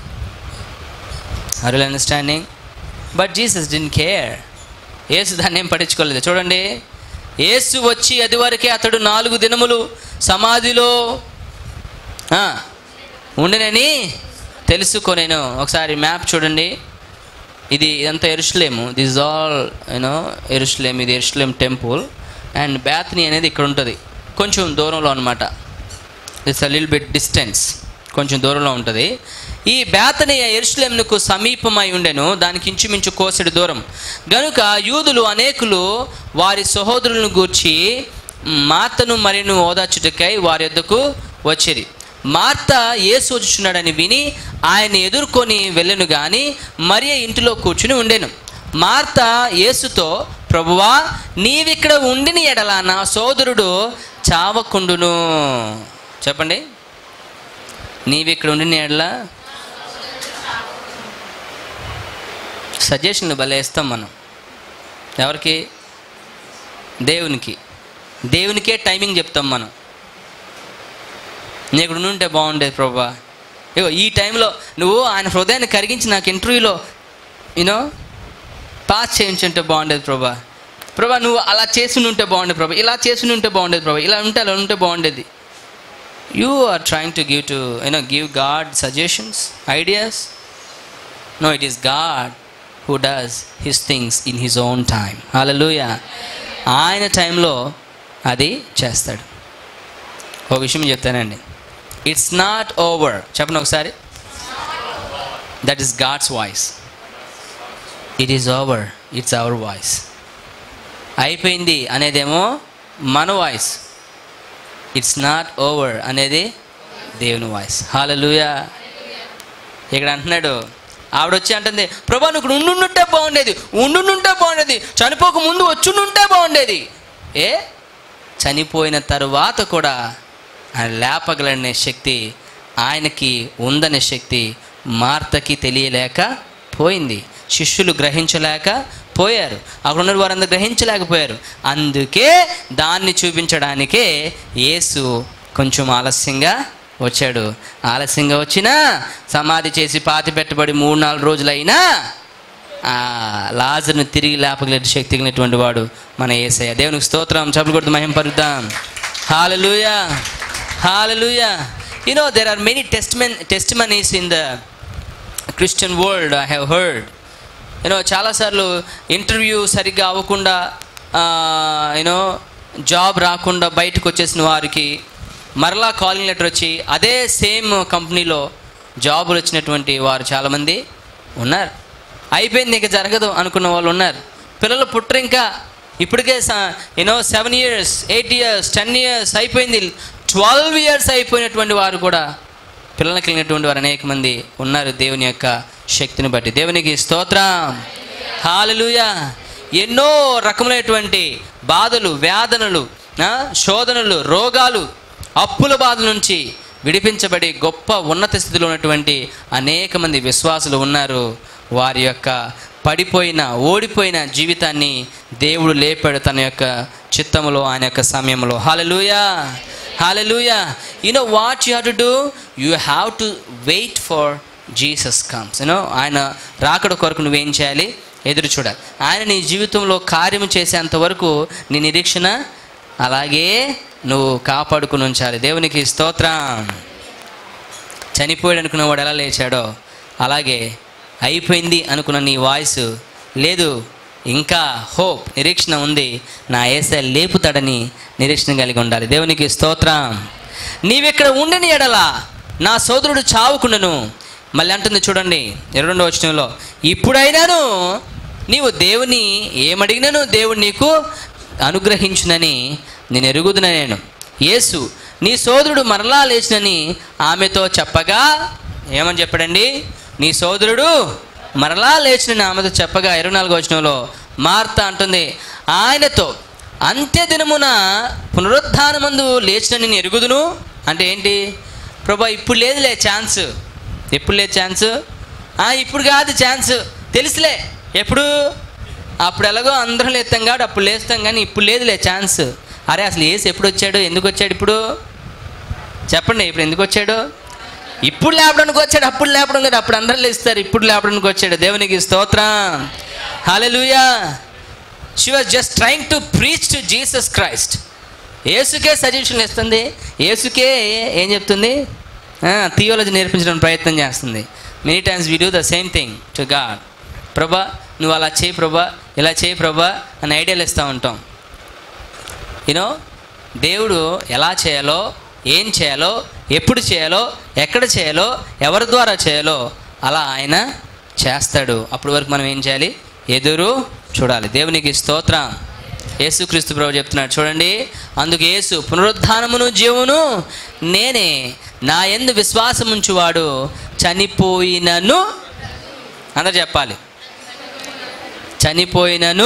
are you understanding but Jesus didn't care యేసు దాన్ని ఏం పట్టించుకోలేదు చూడండి యేసు వచ్చి అది వరకే అతడు నాలుగు దినములు సమాధిలో ఆ, ఉండనని తెలుసుకొనేను ఒకసారి మ్యాప్ చూడండి ఇది ఇదంతా ఎరుషులేము దిస్ ఆల్ యూనో ఎరుషులేం ఇది ఎరుషులేం టెంపుల్ అండ్ బ్యాత్ని అనేది ఇక్కడ ఉంటుంది కొంచెం దూరంలో అనమాట ఇట్స్ అ లిల్ బిట్ డిస్టెన్స్ కొంచెం దూరంలో ఉంటుంది ఈ బేతని ఎరుషులేమునకు సమీపమై ఉండెను దానికి ఇంచుమించు కోసెడు దూరం గనుక యూదులు అనేకులు వారి సహోదరులను గూర్చి మార్తను మరిను ఓదార్చుటకై వారి యొద్దకు వచ్చిరి మార్త యేసు వచ్చుచున్నాడని విని ఆయన ఎదుర్కొని వెళ్ళను గాని మరియ ఇంటిలో కూర్చుని ఉండెను మార్త యేసుతో ప్రభువా నీవిక్కడ ఉండిన ఎడల నా సోదరుడు చావకుండును చెప్పండి నీవిక్కడ ఉండిన ఎడల సజెషన్లు భలే ఇస్తాం మనం ఎవరికి దేవునికి దేవునికే టైమింగ్ చెప్తాం మనం నేను ఇక్కడ ఉంటే బాగుండేది ప్రభా ఇగో ఈ టైంలో నువ్వు ఆయన హృదయాన్ని కరిగించి నాకు ఇంటర్వ్యూలో యూనో పాస్ చేయించుంటే బాగుండేది ప్రభా ప్రభా నువ్వు అలా చేసి ఉంటే బాగుండేది ప్రభా ఇలా చేసి ఉంటే బాగుండేది ప్రభా ఇలా ఉంటే అలా ఉంటే బాగుండేది you are trying to give to you know give God suggestions ideas no it is God who does his things in his own time hallelujah ఆయన టైంలో అది చేస్తాడు ఓ విషయం చెప్తానండి ఇట్స్ నాట్ ఓవర్ చెప్పండి ఒకసారి that is God's voice it is over it's our voice అయిపోయింది అనేదేమో మన వాయిస్ ఇట్స్ నాట్ ఓవర్ అనేది దేవుని వాయిస్ హాలలుయా ఇక్కడ అంటున్నాడు ఆవిడ వచ్చి అంటుంది ప్రభా నువ్వు ఇక్కడ ఉండుంటే బాగుండేది ఉండుంటే బాగుండేది చనిపోక ముందు వచ్చుండుంటే బాగుండేది ఏ చనిపోయిన తరువాత కూడా ఆయన లేపగలనే శక్తి ఆయనకి ఉందనే శక్తి మార్తకి తెలియలేక పోయింది శిష్యులు గ్రహించలేక పోయారు అక్కడ ఉన్న వారందరూ గ్రహించలేకపోయారు అందుకే దాన్ని చూపించడానికే యేసు కొంచెం ఆలస్యంగా వచ్చాడు ఆలస్యంగా వచ్చినా సమాధి చేసి పాతి పెట్టబడి మూడు నాలుగు రోజులైనా ఆ లాజర్ను తిరిగి లేపగలిగే శక్తి కలిగినటువంటి వాడు మన ఏసయ్య దేవునికి స్తోత్రం చప్పులు కొడుతూ మహిమ పరుద్దాం hallelujah hallelujah you know there are many టెస్ట్మెన్ testimonies in the Christian world I have heard you know చాలాసార్లు ఇంటర్వ్యూ సరిగ్గా అవ్వకుండా యూనో జాబ్ రాకుండా బయటకు వచ్చేసిన వారికి మరలా కాలింగ్ లెటర్ వచ్చి అదే సేమ్ కంపెనీలో జాబులు వచ్చినటువంటి వారు చాలామంది ఉన్నారు అయిపోయింది ఇక జరగదు అనుకున్న వాళ్ళు ఉన్నారు పిల్లలు పుట్టరు ఇంకా ఇప్పటికే you know seven years eight years ten years అయిపోయింది ట్వెల్వ్ ఇయర్స్ అయిపోయినటువంటి వారు కూడా పిల్లలకి కలిగినటువంటి వారు అనేక మంది ఉన్నారు దేవుని యొక్క శక్తిని బట్టి దేవునికి స్తోత్రం హాలలుయ ఎన్నో రకములైనటువంటి బాధలు వేదనలు ఆ, శోధనలు రోగాలు అప్పుల బాధ నుంచి విడిపించబడి గొప్ప ఉన్నత స్థితిలో ఉన్నటువంటి అనేక మంది విశ్వాసులు ఉన్నారు వారి యొక్క పడిపోయిన ఓడిపోయిన జీవితాన్ని దేవుడు లేపాడు తన యొక్క చిత్తములో ఆయన యొక్క సమయంలో hallelujah hallelujah you know what you have to do you have to wait for Jesus comes you know ఆయన రాకడ కొరకు నువ్వేం చేయాలి ఎదురు చూడాలి ఆయన నీ జీవితంలో కార్యము చేసేంత వరకు నీ నిరీక్షణ అలాగే నువ్వు కాపాడుకుని ఉంచాలి దేవునికి స్తోత్రం చనిపోయాడు అనుకున్న వాడు ఎలా లేచాడో అలాగే అయిపోయింది అనుకున్న నీ వాయిస్ లేదు ఇంకా హోప్ నిరీక్షణ ఉంది నా ఏసే లేపుతాడని నిరీక్షణ కలిగి ఉండాలి దేవునికి స్తోత్రం నీవిక్కడ ఉండని ఎడల నా సోదరుడు చావుకుండను మళ్ళీ అంటుంది చూడండి ఇరవై రెండో వచనంలో ఇప్పుడైనాను నీవు దేవుని ఏమడిగినాను దేవుడు నీకు అనుగ్రహించునని నేను ఎరుగుదున నేను యేసు నీ సోదరుడు మరలా లేచినని ఆమెతో చెప్పగా ఏమని చెప్పాడండి నీ సోదరుడు మరలా లేచిన ఆమెతో చెప్పగా ఇరవై నాలుగో వచనంలో మార్త అంటుంది ఆయనతో అంత్య దినమున పునరుత్థానమందు లేచిన నేను ఎరుగుదును అంటే ఏంటి ప్రభా ఇప్పుడు లేదులే ఛాన్స్ ఎప్పుడు లేదు ఛాన్స్ ఇప్పుడు కాదు ఛాన్స్ తెలుసులే ఎప్పుడు అప్పుడు ఎలాగో అందరం లేస్తాం కాబట్టి అప్పుడు లేస్తాం కానీ ఇప్పుడు లేదులే ఛాన్స్ అరే అసలు ఏసు ఎప్పుడు వచ్చాడు ఎందుకు వచ్చాడు ఇప్పుడు చెప్పండి ఇప్పుడు ఎందుకు వచ్చాడు ఇప్పుడు లేపడానికి వచ్చాడు అప్పుడు లేపడం కదా అప్పుడు అందరూ లేస్తారు ఇప్పుడు లేపడానికి వచ్చాడు దేవునికి స్తోత్రం hallelujah she was just trying to preach to Jesus Christ ఏసుకే సజెషన్లు ఇస్తుంది ఏసుకే ఏం చెప్తుంది థియోలజీ నేర్పించడం ప్రయత్నం చేస్తుంది many times we do the same thing to God ప్రభా నువ్వు అలా చేయి ప్రభా ఇలా చేయి ప్రభా అని ఐడియాలు ఇస్తూ ఉంటాం యూనో దేవుడు ఎలా చేయాలో ఏం చేయాలో ఎప్పుడు చేయాలో ఎక్కడ చేయాలో ఎవరి ద్వారా చేయాలో అలా ఆయన చేస్తాడు అప్పటి వరకు మనం ఏం చేయాలి ఎదురు చూడాలి దేవునికి స్తోత్రం యేసుక్రీస్తు ప్రభు చెప్తున్నాడు చూడండి అందుకు యేసు పునరుద్ధానమును జీవును నేనే నా ఎందు విశ్వాసం ఉంచువాడు చనిపోయినను అందరు చెప్పాలి చనిపోయినను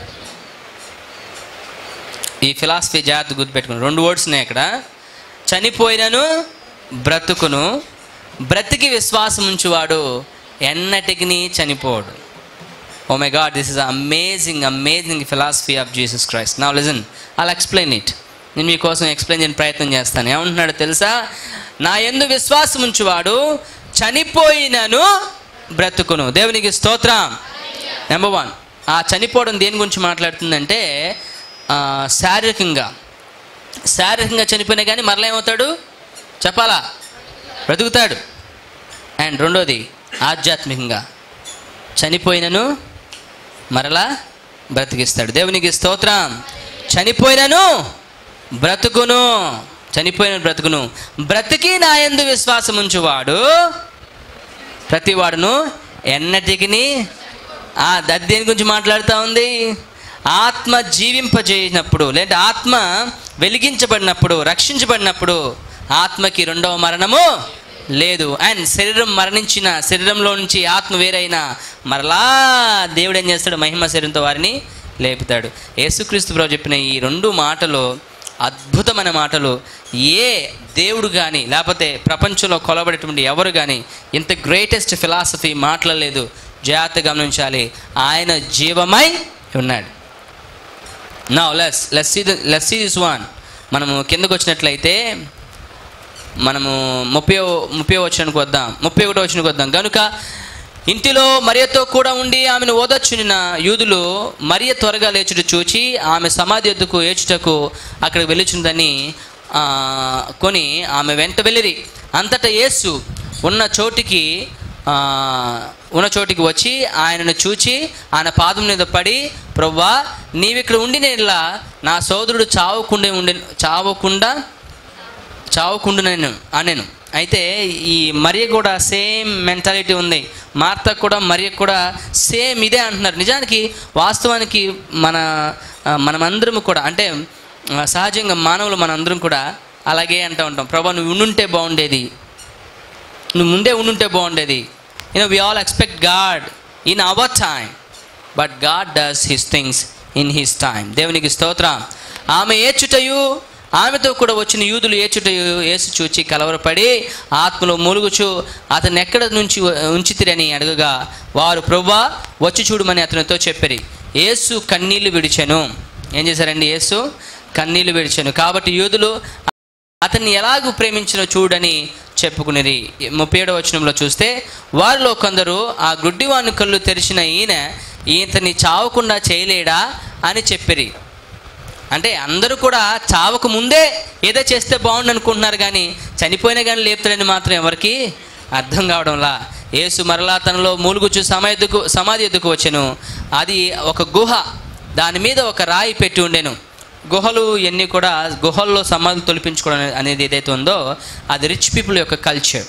ఈ ఫిలాసఫీ జాగ్రత్త గుర్తుపెట్టుకుని రెండు వర్డ్స్ ఉన్నాయి ఇక్కడ చనిపోయినను బ్రతుకును బ్రతికి విశ్వాసం ఉంచువాడు ఎన్నటికి చనిపోడు oh my God this is amazing amazing philosophy of Jesus Christ నా లిజన్ ఐల్ ఎక్స్ప్లెయిన్ ఇట్ నేను మీకోసం ఎక్స్ప్లెయిన్ చేయని ప్రయత్నం చేస్తాను ఏమంటున్నాడు తెలుసా నా ఎందు విశ్వాసం ఉంచువాడు చనిపోయినను బ్రతుకును దేవునికి స్తోత్రం నెంబర్ వన్ ఆ చనిపోవడం దేని గురించి మాట్లాడుతుందంటే ఆ, శారీరకంగా శారీరకంగా చనిపోయినా కానీ మరలా ఏమవుతాడు చెప్పాలా బ్రతుకుతాడు అండ్ రెండోది ఆధ్యాత్మికంగా చనిపోయినను మరలా బ్రతికిస్తాడు దేవునికి స్తోత్రం చనిపోయినను బ్రతుకును చనిపోయిన బ్రతుకును బ్రతికి నాయందు విశ్వాసం ఉంచువాడు ప్రతివాడును ఎన్నటికి ఆ దట్ దేని గురించి మాట్లాడుతూ ఉంది ఆత్మ జీవింపజేసినప్పుడు లేదా ఆత్మ వెలిగించబడినప్పుడు రక్షించబడినప్పుడు ఆత్మకి రెండవ మరణము లేదు అండ్ శరీరం మరణించిన శరీరంలో నుంచి ఆత్మ వేరైన మరలా దేవుడు ఏం చేస్తాడు మహిమ శరీరంతో వారిని లేపుతాడు యేసుక్రీస్తు ప్రభు చెప్పిన ఈ రెండు మాటలు అద్భుతమైన మాటలు ఏ దేవుడు కానీ లేకపోతే ప్రపంచంలో కొలబడేటువంటి ఎవరు కానీ ఇంత గ్రేటెస్ట్ ఫిలాసఫీ మాట్లాడలేదు జాగ్రత్త గమనించాలి ఆయన జీవమై ఉన్నాడు నా let's let's see let's see this one మనము కిందకు వచ్చినట్లయితే మనము ముప్పై ముప్పై వచ్చానికి వద్దాం ముప్పై ఒకటో వచ్చినకి వద్దాం కనుక ఇంటిలో మరియతో కూడా ఉండి ఆమెను ఓదచ్చునిన యూదులు మరియ త్వరగా లేచుట చూచి ఆమె సమాధి ఎద్దుకు ఏచుటకు అక్కడికి వెళ్ళుచుందని ఆ, కొని ఆమె వెంట వెళ్ళిరి అంతటా యేసు ఉన్న చోటికి ఆ, ఉన్న చోటికి వచ్చి ఆయనను చూచి ఆయన పాదం మీద పడి ప్రవ్వా నీవిక్కడ ఉండి ఇలా నా సోదరుడు చావకుండా ఉండి చావకుండా చావకుండా నేను అనేను అయితే ఈ మరియ కూడా సేమ్ మెంటాలిటీ ఉంది మార్త కూడా మరియ కూడా సేమ్ ఇదే అంటున్నారు నిజానికి వాస్తవానికి మన ఆ, మనమందరం కూడా అంటే ఆ, సహజంగా మానవులు మనందరం కూడా అలాగే అంటూ ఉంటాం ప్రభా నువ్వు ఉండుంటే బాగుండేది నువ్వు ముందే ఉండుంటే బాగుండేది you know we all expect God in our time but God does his things in his time దేవునికి స్తోత్రం ఆమె ఏచుటయు ఆమెతో కూడా వచ్చిన యూదులు ఏచుటయు ఏసు చూచి కలవరపడి ఆత్మలో మూలుగుచు అతను ఎక్కడ నుంచి ఉంచితిరని అడగగా వారు ప్రభా వచ్చి చూడమని అతనితో చెప్పిరి యేసు కన్నీళ్లు విడిచెను ఏం చేశారండి యేసు కన్నీళ్లు విడిచెను కాబట్టి యూదులు అతన్ని ఎలాగూ ప్రేమించిన చూడని చెప్పుకునేది ముప్పై ఏడవ వచనంలో చూస్తే వారిలో కొందరు ఆ గుడ్డివాని కళ్ళు తెరిచిన ఈయన ఈతని చావకుండా చేయలేడా అని చెప్పిరి అంటే అందరూ కూడా చావక ముందే ఏదో చేస్తే బాగుండు అనుకుంటున్నారు కానీ చనిపోయినా కానీ లేపుతాడని మాత్రం ఎవరికి అర్థం కావడంలా యేసు మరలా తనలో మూలుగుచు సమాధికు సమాధి ఎద్దుకు వచ్చెను అది ఒక గుహ దాని మీద ఒక రాయి పెట్టి ఉండెను గుహలు ఇవన్నీ కూడా గుహల్లో సమాధులు తొలిపించుకోవడం అనేది ఏదైతే ఉందో అది రిచ్ పీపుల్ యొక్క కల్చర్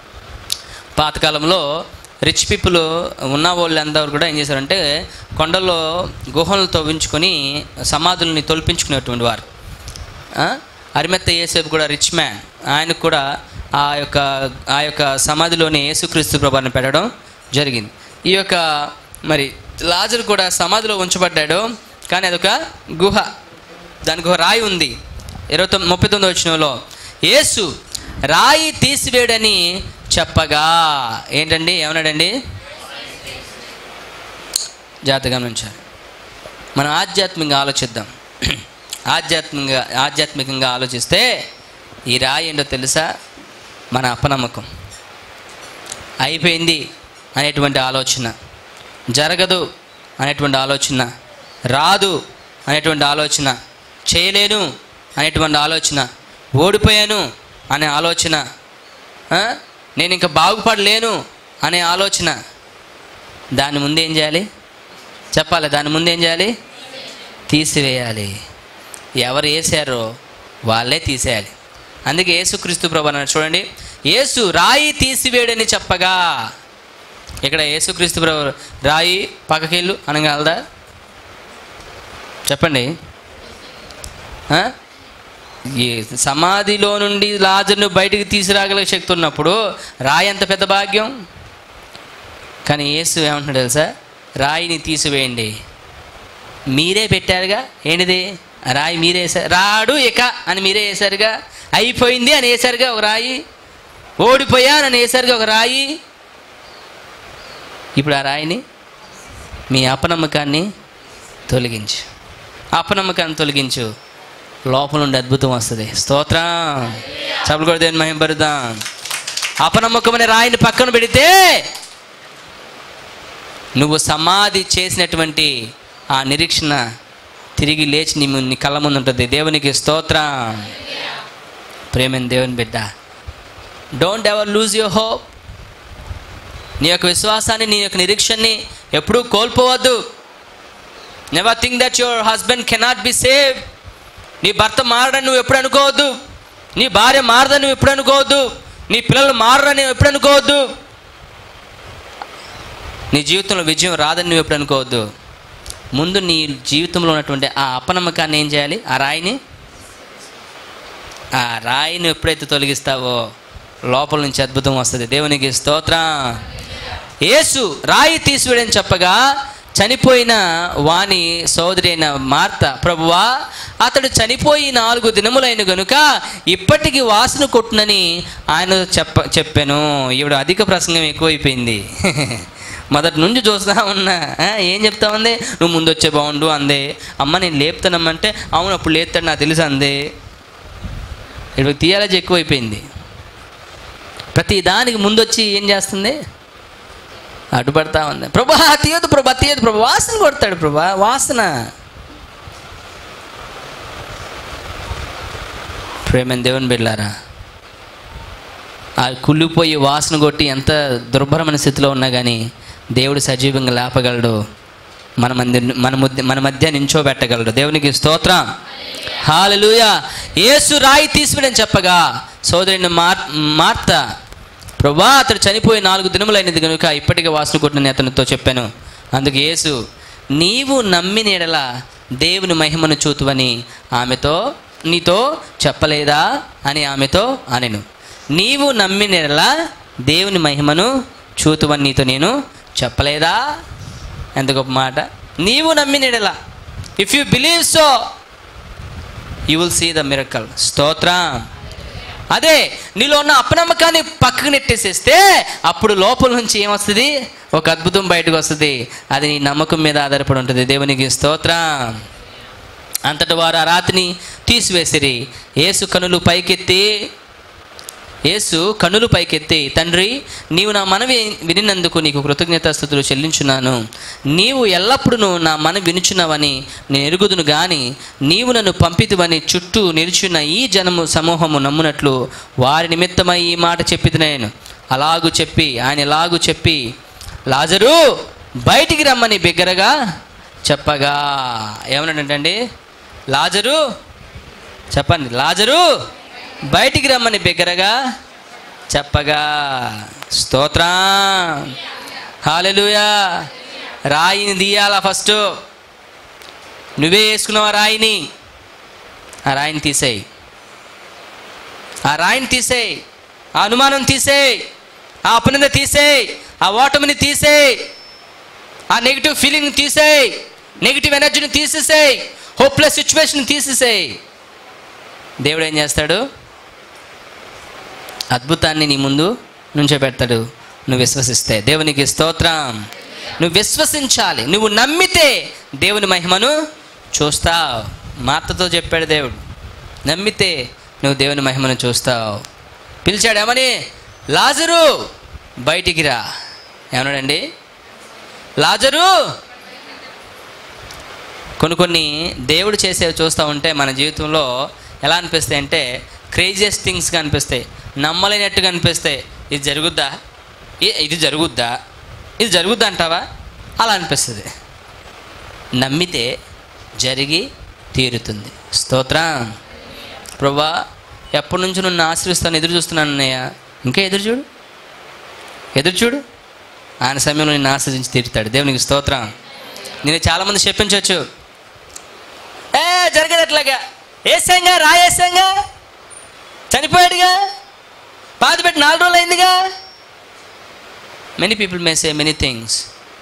పాతకాలంలో రిచ్ పీపుల్ ఉన్న వాళ్ళందరూ కూడా ఏం చేశారంటే కొండల్లో గుహలను తవ్వించుకొని సమాధుల్ని తొలిపించుకునేటువంటి వారు ఆ? అరిమెత్త ఏసేపు కూడా రిచ్ మ్యాన్ ఆయనకు కూడా ఆ యొక్క ఆ యొక్క సమాధిలోని యేసుక్రీస్తు ప్రభాని పెట్టడం జరిగింది ఈ యొక్క మరి లాజరు కూడా సమాధిలో ఉంచబడ్డాడు కానీ అదొక గుహ దానికి ఒక రాయి ఉంది ఇరవై తొమ్మిది ముప్పై తొమ్మిది వచ్చినలో యేసు రాయి తీసివేయడని చెప్పగా ఏంటండి ఏమన్నాడండి జాగ్రత్తగా గమనించాలి మనం ఆధ్యాత్మికంగా ఆలోచిద్దాం ఆధ్యాత్మికంగా ఆధ్యాత్మికంగా ఆలోచిస్తే ఈ రాయి ఏంటో తెలుసా మన అపనమ్మకం అయిపోయింది అనేటువంటి ఆలోచన జరగదు అనేటువంటి ఆలోచన రాదు అనేటువంటి ఆలోచన చేయలేను అనేటువంటి ఆలోచన ఓడిపోయాను అనే ఆలోచన ఆ? నేను ఇంకా బాగుపడలేను అనే ఆలోచన దాని ముందు ఏం చేయాలి చెప్పాలి దాని ముందు ఏం చేయాలి తీసివేయాలి ఎవరు వేసారో వాళ్ళే తీసేయాలి అందుకే యేసుక్రీస్తు ప్రభు అన్నాడు చూడండి యేసు రాయి తీసివేయడని చెప్పగా ఇక్కడ యేసుక్రీస్తు ప్రభు రాయి పక్కకెళ్ళు అనగలదా చెప్పండి ఆ? ఈ సమాధిలో నుండి లాజర్ను బయటికి తీసుకురాగల శక్తి ఉన్నప్పుడు రాయి ఎంత పెద్ద భాగ్యం కానీ యేసు ఏమంటున్నాడు తెలుసా రాయిని తీసివేయండి మీరే పెట్టారుగా ఏంటిది ఆ రాయి మీరే వేసారు రాడు ఇక అని మీరే వేశారుగా అయిపోయింది అని వేశారుగా ఒక రాయి ఓడిపోయాను అని వేశారుగా ఒక రాయి ఇప్పుడు ఆ రాయిని మీ అపనమ్మకాన్ని తొలగించు అపనమ్మకాన్ని తొలగించు లోపల నుండి అద్భుతం వస్తుంది స్తోత్రం చప్పుడు కూడా దేని మహింపరుద్దాం అపనమ్మకం అనే రాయిని పక్కన పెడితే నువ్వు సమాధి చేసినటువంటి ఆ నిరీక్షణ తిరిగి లేచి నీ ము- నీ కళ్ళ ముందు ఉంటుంది దేవునికి స్తోత్రం ప్రేమైన దేవుని బిడ్డ don't ever lose your hope నీ యొక్క విశ్వాసాన్ని నీ యొక్క నిరీక్షణని ఎప్పుడూ కోల్పోవద్దు never think that your husband cannot be save నీ భర్త మారడని నువ్వు ఎప్పుడు అనుకోవద్దు నీ భార్య మారదని నువ్వు ఎప్పుడు అనుకోవద్దు నీ పిల్లలు మారని నువ్వు ఎప్పుడు అనుకోవద్దు నీ జీవితంలో విజయం రాదని నువ్వు ఎప్పుడు అనుకోవద్దు ముందు నీ జీవితంలో ఉన్నటువంటి ఆ అపనమ్మకాన్ని ఏం చేయాలి ఆ రాయిని ఆ రాయిని ఎప్పుడైతే తొలగిస్తావో లోపల నుంచి అద్భుతం వస్తుంది దేవునికి స్తోత్రం యేసు రాయి తీసివేయడని చెప్పగా చనిపోయిన వాని సోదరి అయిన మార్త ప్రభువా అతడు చనిపోయి నాలుగు దినములైన గనుక ఇప్పటికి వాసన కొట్టునని ఆయన చెప్ప చెప్పాను ఈవిడ అధిక ప్రసంగం ఎక్కువైపోయింది మొదటి నుంచి చూస్తా ఉన్నా ఆ, ఏం చెప్తా ఉంది నువ్వు ముందు వచ్చే బాగుండు అందే అమ్మ నేను లేపుతానమ్మంటే అవును అప్పుడు లేపుతాడు నాకు తెలుసు అందే ఇప్పుడు థియాలజీ ఎక్కువైపోయింది ప్రతి దానికి ముందొచ్చి ఏం చేస్తుంది అడ్డుపడతా ఉంది ప్రభా తీయదు ప్రభా తీయదు ప్రభా వాసన కొడతాడు ప్రభా వాసన ప్రేమ దేవుని బిడ్డారా ఆ కుళ్ళిపోయి వాసన కొట్టి ఎంత దుర్భరమైన స్థితిలో ఉన్నా కానీ దేవుడు సజీవంగా లేపగలడు మన మధ్య మన మధ్య మన మధ్య నించోబెట్టగలడు దేవునికి స్తోత్రం హాలలుయ యేసు రాయి తీసివేయని చెప్పగా సోదరుని మార్ మార్త ప్రభా అతడు చనిపోయి నాలుగు దినములైనది కనుక ఇప్పటికే వాసన కొట్టిన అతనితో చెప్పాను అందుకు యేసు నీవు నమ్మిన ఎడల దేవుని మహిమను చూతువని ఆమెతో నీతో చెప్పలేదా అని ఆమెతో అనెను నీవు నమ్మిన ఎడల దేవుని మహిమను చూతువని నీతో నేను చెప్పలేదా ఎంత గొప్ప మాట నీవు నమ్మిన ఎడల if you believe so you will see the miracle స్తోత్రం అదే నీలో ఉన్న అపనమ్మకాన్ని పక్కకు నెట్టేసేస్తే అప్పుడు లోపల నుంచి ఏమొస్తుంది ఒక అద్భుతం బయటకు వస్తుంది అది నీ నమ్మకం మీద ఆధారపడి ఉంటుంది దేవునికి స్తోత్రం అంతటి వారు ఆ రాతిని తీసివేసిరి యేసు కనులు పైకెత్తి యేసు కనులు పైకెత్తి తండ్రి నీవు నా మనవి వినినందుకు నీకు కృతజ్ఞతాస్థుతులు చెల్లించున్నాను నీవు ఎల్లప్పుడూ నా మన వినుచున్నావని నేను ఎరుగుదును గాని నీవు నన్ను పంపితువని చుట్టూ నిలుచున్న ఈ జనము సమూహము నమ్మునట్లు వారి నిమిత్తమై ఈ మాట చెప్పిది నేను అలాగు చెప్పి ఆయన ఎలాగు చెప్పి లాజరు బయటికి రమ్మని బిగ్గరగా చెప్పగా ఏమన్నాడంటండి లాజరు చెప్పండి లాజరు బయటికి రమ్మని బిగ్గరగా చెప్పగా స్తోత్రం హాలెలుయా రాయిని తీయాలా ఫస్ట్ నువ్వే వేసుకున్నావు ఆ రాయిని ఆ రాయిని తీసేయి ఆ రాయిని తీసేయి ఆ అనుమానం తీసేయి ఆ అపనింద తీసేయి ఆ ఓటమిని తీసేయి ఆ నెగిటివ్ ఫీలింగ్ తీసేయి నెగిటివ్ ఎనర్జీని తీసేసేయి హోప్లెస్ సిచ్యువేషన్ తీసేసేయి దేవుడు ఏం చేస్తాడు అద్భుతాన్ని నీ ముందు నుంచో పెడతాడు నువ్వు విశ్వసిస్తే దేవునికి స్తోత్రం నువ్వు విశ్వసించాలి నువ్వు నమ్మితే దేవుని మహిమను చూస్తావు మాతతో చెప్పాడు దేవుడు నమ్మితే నువ్వు దేవుని మహిమను చూస్తావు పిలిచాడు ఏమని లాజరు బయటికి రా ఏమన్నాడండి లాజరు కొన్ని కొన్ని దేవుడు చేసేవి చూస్తూ ఉంటే మన జీవితంలో ఎలా అనిపిస్తాయి అంటే క్రేజియస్ట్ థింగ్స్గా అనిపిస్తాయి నమ్మలేనట్టుగా అనిపిస్తాయి ఇది జరుగుద్దా ఏ- ఇది జరుగుద్దా ఇది జరుగుద్దా అంటావా అలా అనిపిస్తుంది నమ్మితే జరిగి తీరుతుంది స్తోత్రం ప్రభా ఎప్పటి నుంచి నన్ను ఆశ్రయిస్తాను ఎదురు చూస్తున్నాను అన్నయ్య ఇంకా ఎదురు చూడు ఎదురు చూడు ఆయన సమయంలో నిన్ను ఆశ్రయించి తీరుతాడు దేవునికి స్తోత్రం నేను చాలామంది చెప్పించవచ్చు ఏ జరగదు అట్లాగా వేసాంగా రాయేసాంగా చనిపోయాడుగా బాధ పెట్టి నాలుగు రోజులు అయిందిగా many people may say many things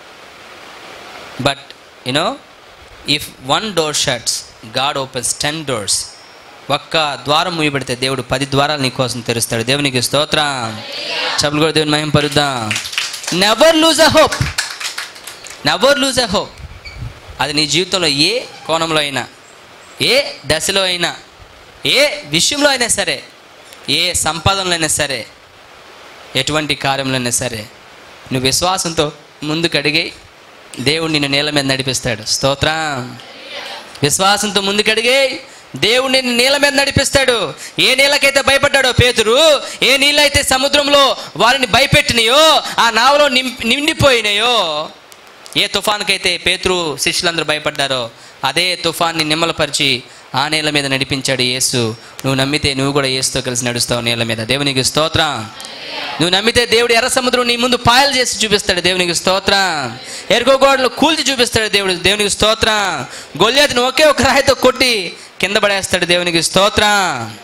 but you know if one door shuts God opens ten doors ఒక్క ద్వారం మూయబడితే దేవుడు పది ద్వారాలు నీ కోసం తెరుస్తాడు దేవునికి స్తోత్రం చెప్పులు కూడా దేవుని మహిమ పరుద్దాం never lose a hope never lose a hope అది నీ జీవితంలో ఏ కోణంలో అయినా ఏ దశలో అయినా ఏ విషయంలో అయినా సరే ఏ సంపాదనలో అయినా సరే ఎటువంటి కార్యంలో అయినా సరే నువ్వు విశ్వాసంతో ముందుకు అడిగి దేవుడు నిన్ను నీళ్ళ మీద నడిపిస్తాడు స్తోత్రం విశ్వాసంతో ముందుకడిగి దేవుడు నిన్ను నీళ్ళ మీద నడిపిస్తాడు ఏ నీళ్ళకైతే భయపడ్డాడో పేతురు ఏ నీళ్ళైతే సముద్రంలో వారిని భయపెట్టినాయో ఆ నావలో నిం నిండిపోయినాయో ఏ తుఫాన్కైతే పేతురు శిష్యులందరూ భయపడ్డారో అదే తుఫాన్ని నిమ్మలపరిచి ఆ నేల మీద నడిపించాడు యేసు నువ్వు నమ్మితే నువ్వు కూడా యేసుతో కలిసి నడుస్తావు నేల మీద దేవునికి స్తోత్రం నువ్వు నమ్మితే దేవుడు ఎర్ర సముద్రం నీ ముందు పాయలు చేసి చూపిస్తాడు దేవునికి స్తోత్రం ఎరుకో గోడలు కూల్చి చూపిస్తాడు దేవుడు దేవునికి స్తోత్రం గొల్యాతిని ఒకే ఒక రాయితో కొట్టి కింద పడేస్తాడు దేవునికి స్తోత్రం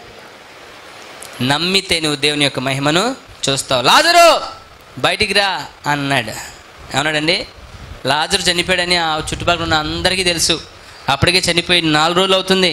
నమ్మితే నువ్వు దేవుని యొక్క మహిమను చూస్తావు లాజరు బయటికి రా అన్నాడు ఏమన్నాడండి లాజరు చనిపోయాడని ఆ చుట్టుపక్కల ఉన్న అందరికీ తెలుసు అప్పటికే చనిపోయి నాలుగు రోజులు అవుతుంది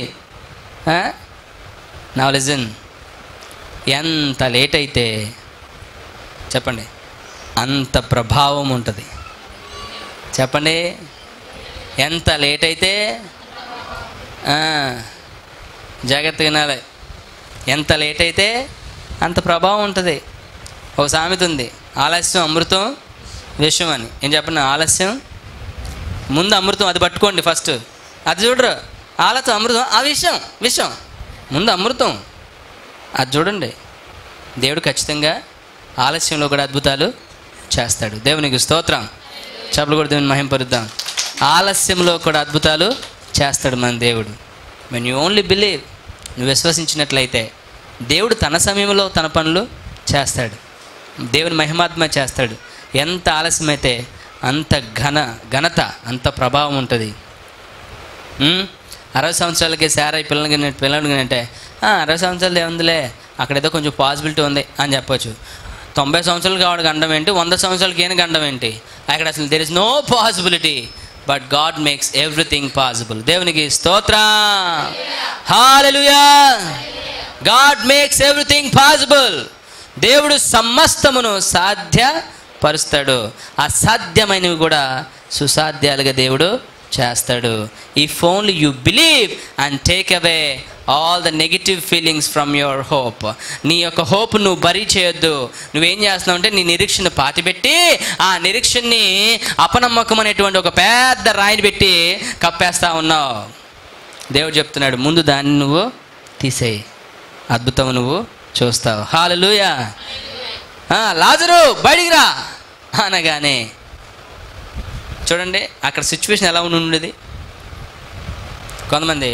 నా లిజన్ ఎంత లేట్ అయితే చెప్పండి అంత ప్రభావం ఉంటుంది చెప్పండి ఎంత లేట్ అయితే ఆ, జాగ్రత్తగా వినాలి ఎంత లేట్ అయితే అంత ప్రభావం ఉంటుంది ఒక సామెత ఉంది ఆలస్యం అమృతం విషం అని ఏం చెప్పండి ఆలస్యం ముందు అమృతం అది పట్టుకోండి ఫస్ట్ అది చూడరు ఆలస్యం అమృతం ఆ విషయం విషం ముందు అమృతం అది చూడండి దేవుడు ఖచ్చితంగా ఆలస్యంలో కూడా అద్భుతాలు చేస్తాడు దేవునికి స్తోత్రం చెప్పలు కూడా దేవుని మహింపరుద్దాం ఆలస్యంలో కూడా అద్భుతాలు చేస్తాడు మన దేవుడు మెన్ యూ ఓన్లీ బిలీవ్ నువ్వు విశ్వసించినట్లయితే దేవుడు తన సమయంలో తన పనులు చేస్తాడు దేవుని మహిమాత్మ చేస్తాడు ఎంత ఆలస్యమైతే అంత ఘన ఘనత అంత ప్రభావం ఉంటుంది ఉమ్, అరవై సంవత్సరాలకి సారా పిల్లలకి పిల్లలకి అంటే "ఆ, అరవై సంవత్సరాలు ఏముందిలే అక్కడ ఏదో కొంచెం పాసిబిలిటీ ఉంది అని చెప్పొచ్చు తొంభై సంవత్సరాలకి ఆవిడ గండం ఏంటి వంద సంవత్సరాలకి ఏం గండం ఏంటి అక్కడ అసలు there is no possibility but God makes everything possible దేవునికి స్తోత్ర hallelujah God makes everything possible దేవుడు సమస్తమును సాధ్యపరుస్తాడు అసాధ్యమైనవి కూడా సుసాధ్యాలుగా దేవుడు చేస్తాడు if only you believe and take away all the negative feelings from your hope నీ యొక్క హోప్ నువ్వు బరీ చేయొద్దు నువ్వేం చేస్తున్నావు అంటే నీ నిరీక్షణ పాతిపెట్టి ఆ నిరీక్షణని అపనమ్మకం అనేటువంటి ఒక పెద్ద రాయిని పెట్టి కప్పేస్తా ఉన్నావు దేవుడు చెప్తున్నాడు ముందు దాన్ని నువ్వు తీసేయి అద్భుతం నువ్వు చూస్తావు హాలలుయా లాజరు బయటికి రా అనగానే చూడండి అక్కడ సిచ్యువేషన్ ఎలా ఉండి ఉండేది కొంతమంది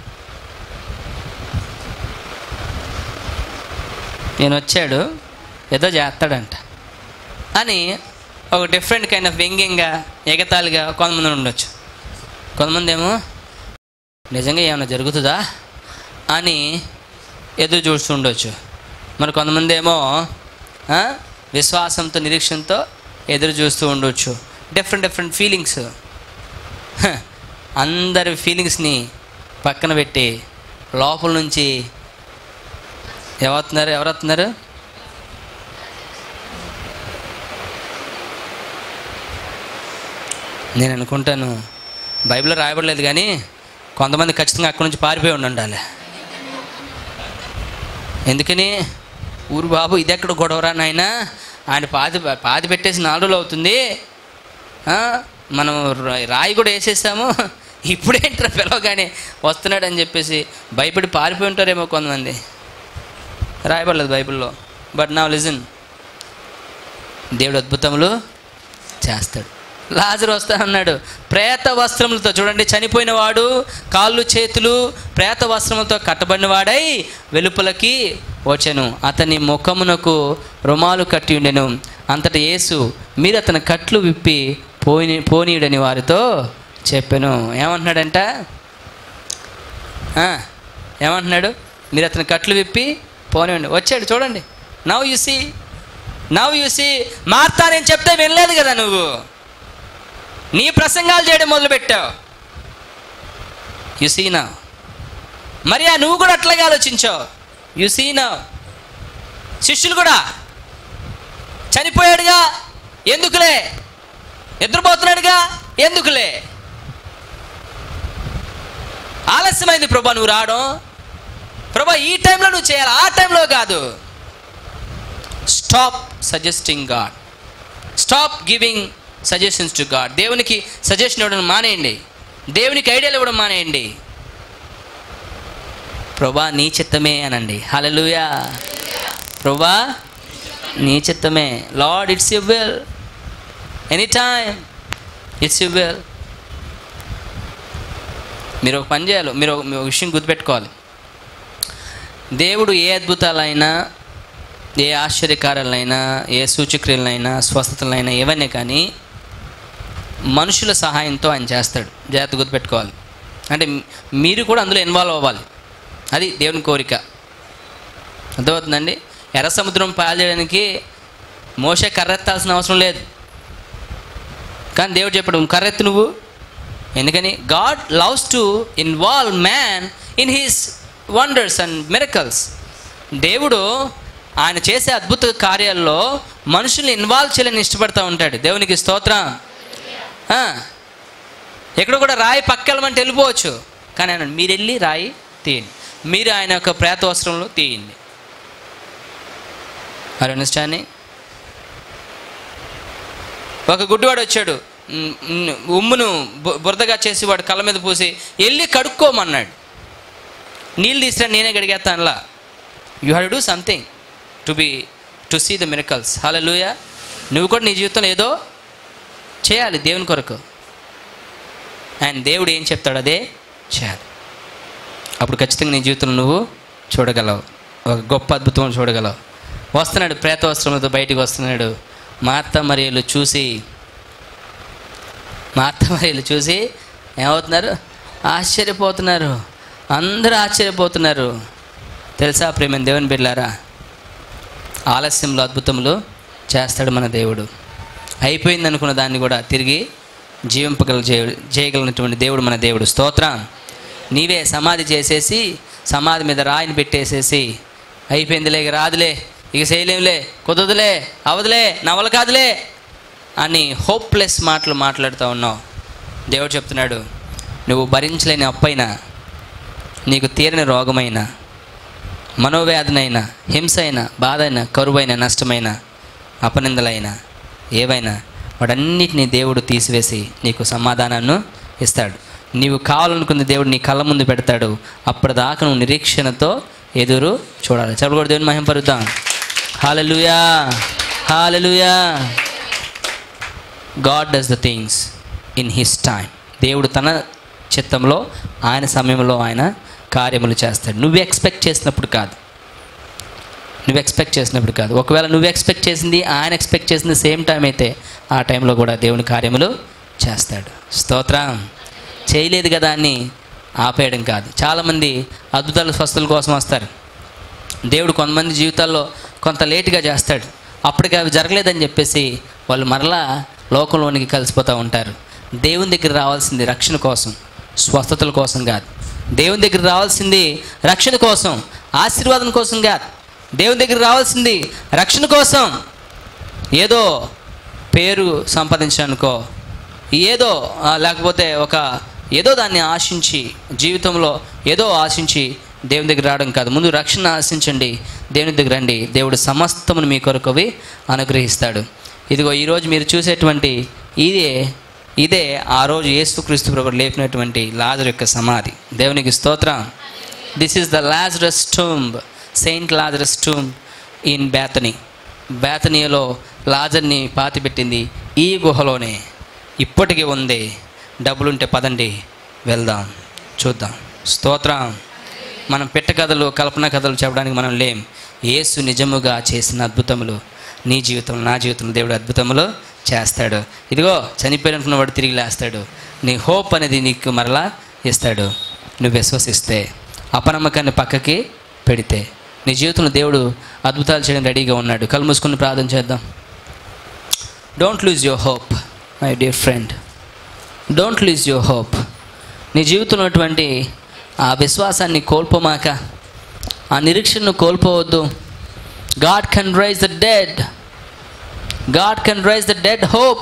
నేను వచ్చాడు ఏదో చేస్తాడంట అని ఒక డిఫరెంట్ కైండ్ ఆఫ్ వ్యంగ్యంగా ఎగతాళిగా కొంతమంది ఉండొచ్చు కొంతమంది ఏమో నిజంగా ఏమైనా జరుగుతుందా అని ఎదురు చూస్తూ ఉండొచ్చు మరి కొంతమంది ఏమో ఆ, విశ్వాసంతో నిరీక్షణతో ఎదురు చూస్తూ ఉండొచ్చు డిఫరెంట్ డిఫరెంట్ ఫీలింగ్స్ అందరి ఫీలింగ్స్ని పక్కన పెట్టి లోపల నుంచి ఎవరుతున్నారు ఎవరు వస్తున్నారు నేను అనుకుంటాను బైబిల్లో రాయబడలేదు కానీ కొంతమంది ఖచ్చితంగా అక్కడి నుంచి పారిపోయి ఉండి ఉండాలి ఎందుకని ఊరు బాబు ఇది ఎక్కడ గొడవరా నాయన ఆయన పాతి పాతి పెట్టేసి నాలుగు రోజులు అవుతుంది ఆ, మనం రా- రాయి కూడా వేసేసాము ఇప్పుడేంట్రా పిలవగానే వస్తున్నాడు అని చెప్పేసి భయపడి పారిపోయి ఉంటారేమో కొంతమంది రాయబడలేదు బైబిల్లో బట్ నా లిజన్ దేవుడు అద్భుతములు చేస్తాడు లాజరు వస్తా అన్నాడు ప్రేత వస్త్రములతో చూడండి చనిపోయిన వాడు కాళ్ళు చేతులు ప్రేత వస్త్రములతో కట్టబడిన వాడై వెలుపలకి వచ్చాను అతని ముఖమునకు రుమాలు కట్టి ఉండెను అంతట యేసు మీరు అతని కట్లు విప్పి పోని పోనీయుడని వారితో చెప్పాను ఏమంటున్నాడంట ఆ, ఏమంటున్నాడు మీరు అతని కట్లు విప్పి పోనివ్వండి వచ్చాడు చూడండి now you see now you see మార్తా నేను చెప్తే వినలేదు కదా నువ్వు నీ ప్రసంగాలు చేయడం మొదలుపెట్టావు యు సీ నా మరి ఆ నువ్వు కూడా అట్లాగే ఆలోచించావు యు సీ నా శిష్యులు కూడా చనిపోయాడుగా ఎందుకులే నిద్రపోతున్నాడుగా ఎందుకులే ఆలస్యమైంది ప్రభా నువ్వు రావడం ప్రభా ఈ టైంలో నువ్వు చేయాలి ఆ టైంలో కాదు stop suggesting God stop giving suggestions to God దేవునికి సజెషన్ ఇవ్వడం మానేయండి దేవునికి ఐడియాలు ఇవ్వడం మానేయండి ప్రభా నీ చిత్తమే అనండి హలలుయా ప్రభా నీ చిత్తమే Lord it's you will any time it's you will మీరు ఒక పని చేయాలి మీరు ఒక మీరు ఒక విషయం గుర్తుపెట్టుకోవాలి దేవుడు ఏ అద్భుతాలైనా ఏ ఆశ్చర్యకారాలైనా ఏ సూచక్రియలైనా స్వస్థతలైనా ఏవైనా కానీ మనుషుల సహాయంతో ఆయన చేస్తాడు జాగ్రత్త గుర్తుపెట్టుకోవాలి అంటే మీరు కూడా అందులో ఇన్వాల్వ్ అవ్వాలి అది దేవుని కోరిక అర్థమవుతుందండి ఎర్ర సముద్రం పాలేయడానికి మోసే కర్రెత్తాల్సిన అవసరం లేదు కానీ దేవుడు చెప్పాడు కర్రెత్తు నువ్వు ఎందుకని God loves to involve man in his wonders and miracles దేవుడు ఆయన చేసే అద్భుత కార్యాల్లో మనుషుల్ని ఇన్వాల్వ్ చేయాలని ఇష్టపడతా ఉంటాడు దేవునికి స్తోత్రం ఆ, ఎక్కడ కూడా రాయి పక్కెళ్ళమంటే వెళ్ళిపోవచ్చు కానీ ఆయన మీరు వెళ్ళి రాయి తీయండి మీరు ఆయన యొక్క ప్రేత వస్త్రంలో తీయండి ఆర్ అండర్స్టాండింగ్ ఒక గుడ్డివాడు వచ్చాడు ఉమ్, ఉమ్, ఉమ్మును బు- బురదగా చేసి వాడు కళ్ళ మీద పూసి వెళ్ళి కడుక్కోమన్నాడు నీళ్ళు తీసుకురా నేనే గడిగేస్తానులా you have do something to be to see the miracles hello నువ్వు కూడా నీ జీవితంలో ఏదో చేయాలి దేవుని కొరకు అండ్ దేవుడు ఏం చెప్తాడు అదే చేయాలి అప్పుడు ఖచ్చితంగా నీ జీవితంలో నువ్వు చూడగలవు ఒక గొప్ప అద్భుతం చూడగలవు వస్తున్నాడు ప్రేత వస్త్రములతో బయటికి వస్తున్నాడు మా అత్త మరియలు చూసి మా అత్త మరియలు చూసి ఏమవుతున్నారు ఆశ్చర్యపోతున్నారు అందరూ ఆశ్చర్యపోతున్నారు తెలుసా ప్రేమ దేవుని బిడ్డారా ఆలస్యంలో అద్భుతములు చేస్తాడు మన దేవుడు అయిపోయింది అనుకున్న దాన్ని కూడా తిరిగి జీవింపగల చేయగలిగినటువంటి దేవుడు మన దేవుడు స్తోత్రం నీవే సమాధి చేసేసి సమాధి మీద రాయిని పెట్టేసేసి అయిపోయిందిలే ఇక రాదులే ఇక చేయలేంలే కుదరదులే అవదులే నవల కాదులే అని హోప్లెస్ మాటలు మాట్లాడుతూ ఉన్నావు దేవుడు చెప్తున్నాడు నువ్వు భరించలేని అప్పైనా నీకు తీరని రోగమైన మనోవ్యాధినైనా హింస అయినా బాధ అయినా కరువైన నష్టమైన అపనిందలైన ఏవైనా వాటన్నిటిని దేవుడు తీసివేసి నీకు సమాధానాన్ని ఇస్తాడు నీవు కావాలనుకున్న దేవుడు నీ కళ్ళ ముందు పెడతాడు అప్పటిదాకా నువ్వు నిరీక్షణతో ఎదురు చూడాలి చెప్పలు కూడా దేవుని మహింపరుద్దాం hallelujah hallelujah God does the things in his time దేవుడు తన చిత్తంలో ఆయన సమయంలో ఆయన కార్యములు చేస్తాడు నువ్వు ఎక్స్పెక్ట్ చేసినప్పుడు కాదు నువ్వు ఎక్స్పెక్ట్ చేసినప్పుడు కాదు ఒకవేళ నువ్వు ఎక్స్పెక్ట్ చేసింది ఆయన ఎక్స్పెక్ట్ చేసింది సేమ్ టైం అయితే ఆ టైంలో కూడా దేవుని కార్యములు చేస్తాడు స్తోత్రం చేయలేదు కదా అని ఆపేయడం కాదు చాలామంది అద్భుతాల స్వస్థల కోసం వస్తారు దేవుడు కొంతమంది జీవితాల్లో కొంత లేటుగా చేస్తాడు అప్పటికి అవి జరగలేదని చెప్పేసి వాళ్ళు మరలా లోకంలోనికి కలిసిపోతూ ఉంటారు దేవుని దగ్గర రావాల్సింది రక్షణ కోసం స్వస్థతల కోసం కాదు దేవుని దగ్గర రావాల్సింది రక్షణ కోసం ఆశీర్వాదం కోసం కాదు దేవుని దగ్గర రావాల్సింది రక్షణ కోసం ఏదో పేరు సంపాదించడానికో ఏదో ఆ, లేకపోతే ఒక ఏదో దాన్ని ఆశించి జీవితంలో ఏదో ఆశించి దేవుని దగ్గర రావడం కాదు ముందు రక్షణ ఆశించండి దేవుని దగ్గర రండి దేవుడు సమస్తమును మీ కొరకు అవి అనుగ్రహిస్తాడు ఇదిగో ఈరోజు మీరు చూసేటువంటి ఇదే ఇదే ఆ రోజు యేసుక్రీస్తు ప్రభు లేపినటువంటి లాజర్ యొక్క సమాధి దేవునికి స్తోత్రం this is the Lazarus tomb Saint Lazarus tomb in Bethany బేతనీయలో లాజర్ని పాతిపెట్టింది ఈ గుహలోనే ఇప్పటికీ ఉంది డబ్బులుంటే పదండి వెళ్దాం చూద్దాం స్తోత్రం మనం పెట్ట కథలు కల్పన కథలు చెప్పడానికి మనం లేం యేసు నిజముగా చేసిన అద్భుతములు నీ జీవితంలో నా జీవితంలో దేవుడు అద్భుతములు చేస్తాడు ఇదిగో చనిపోయినట్టున్న వాడు తిరిగి లేస్తాడు నీ హోప్ అనేది నీకు మరలా ఇస్తాడు నువ్వు విశ్వసిస్తే అపనమ్మకాన్ని పక్కకి పెడితే నీ జీవితంలో దేవుడు అద్భుతాలు చేయడం రెడీగా ఉన్నాడు కళ్ళు మూసుకుని ప్రార్థన చేద్దాం don't lose your hope my dear friend don't lose your hope నీ జీవితంలో ఉన్నటువంటి ఆ విశ్వాసాన్ని కోల్పోమాక ఆ నిరీక్షణను కోల్పోవద్దు God can raise the dead God can raise the dead hope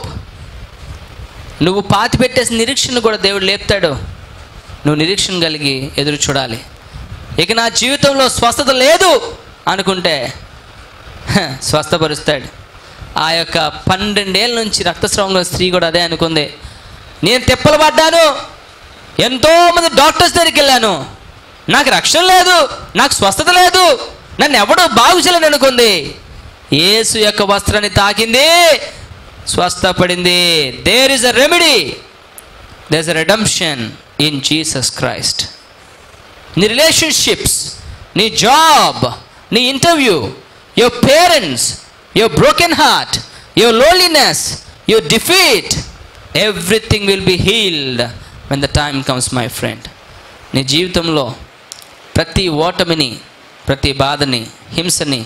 నువ్వు పాతి పెట్టేసిన నిరీక్షణ కూడా దేవుడు లేపుతాడు నువ్వు నిరీక్షణ కలిగి ఎదురు చూడాలి ఇక నా జీవితంలో స్వస్థత లేదు అనుకుంటే హ, స్వస్థపరుస్తాడు ఆ యొక్క పన్నెండేళ్ళ నుంచి రక్తస్రావంలో స్త్రీ కూడా అదే అనుకుంది నేను తిప్పలు పడ్డాను ఎంతోమంది డాక్టర్స్ దగ్గరికి వెళ్ళాను నాకు రక్షణ లేదు నాకు స్వస్థత లేదు నన్ను ఎవడో బాగు చేయలేని అనుకుంది యేసు యొక్క వస్త్రాన్ని తాకింది స్వస్థపడింది there is a remedy there is a redemption in Jesus Christ నీ రిలేషన్షిప్స్ నీ జాబ్ నీ interview your parents your broken heart your loneliness your defeat everything will be healed when the time comes my friend నీ జీవితంలో ప్రతి ఓటమిని ప్రతి బాధని హింసని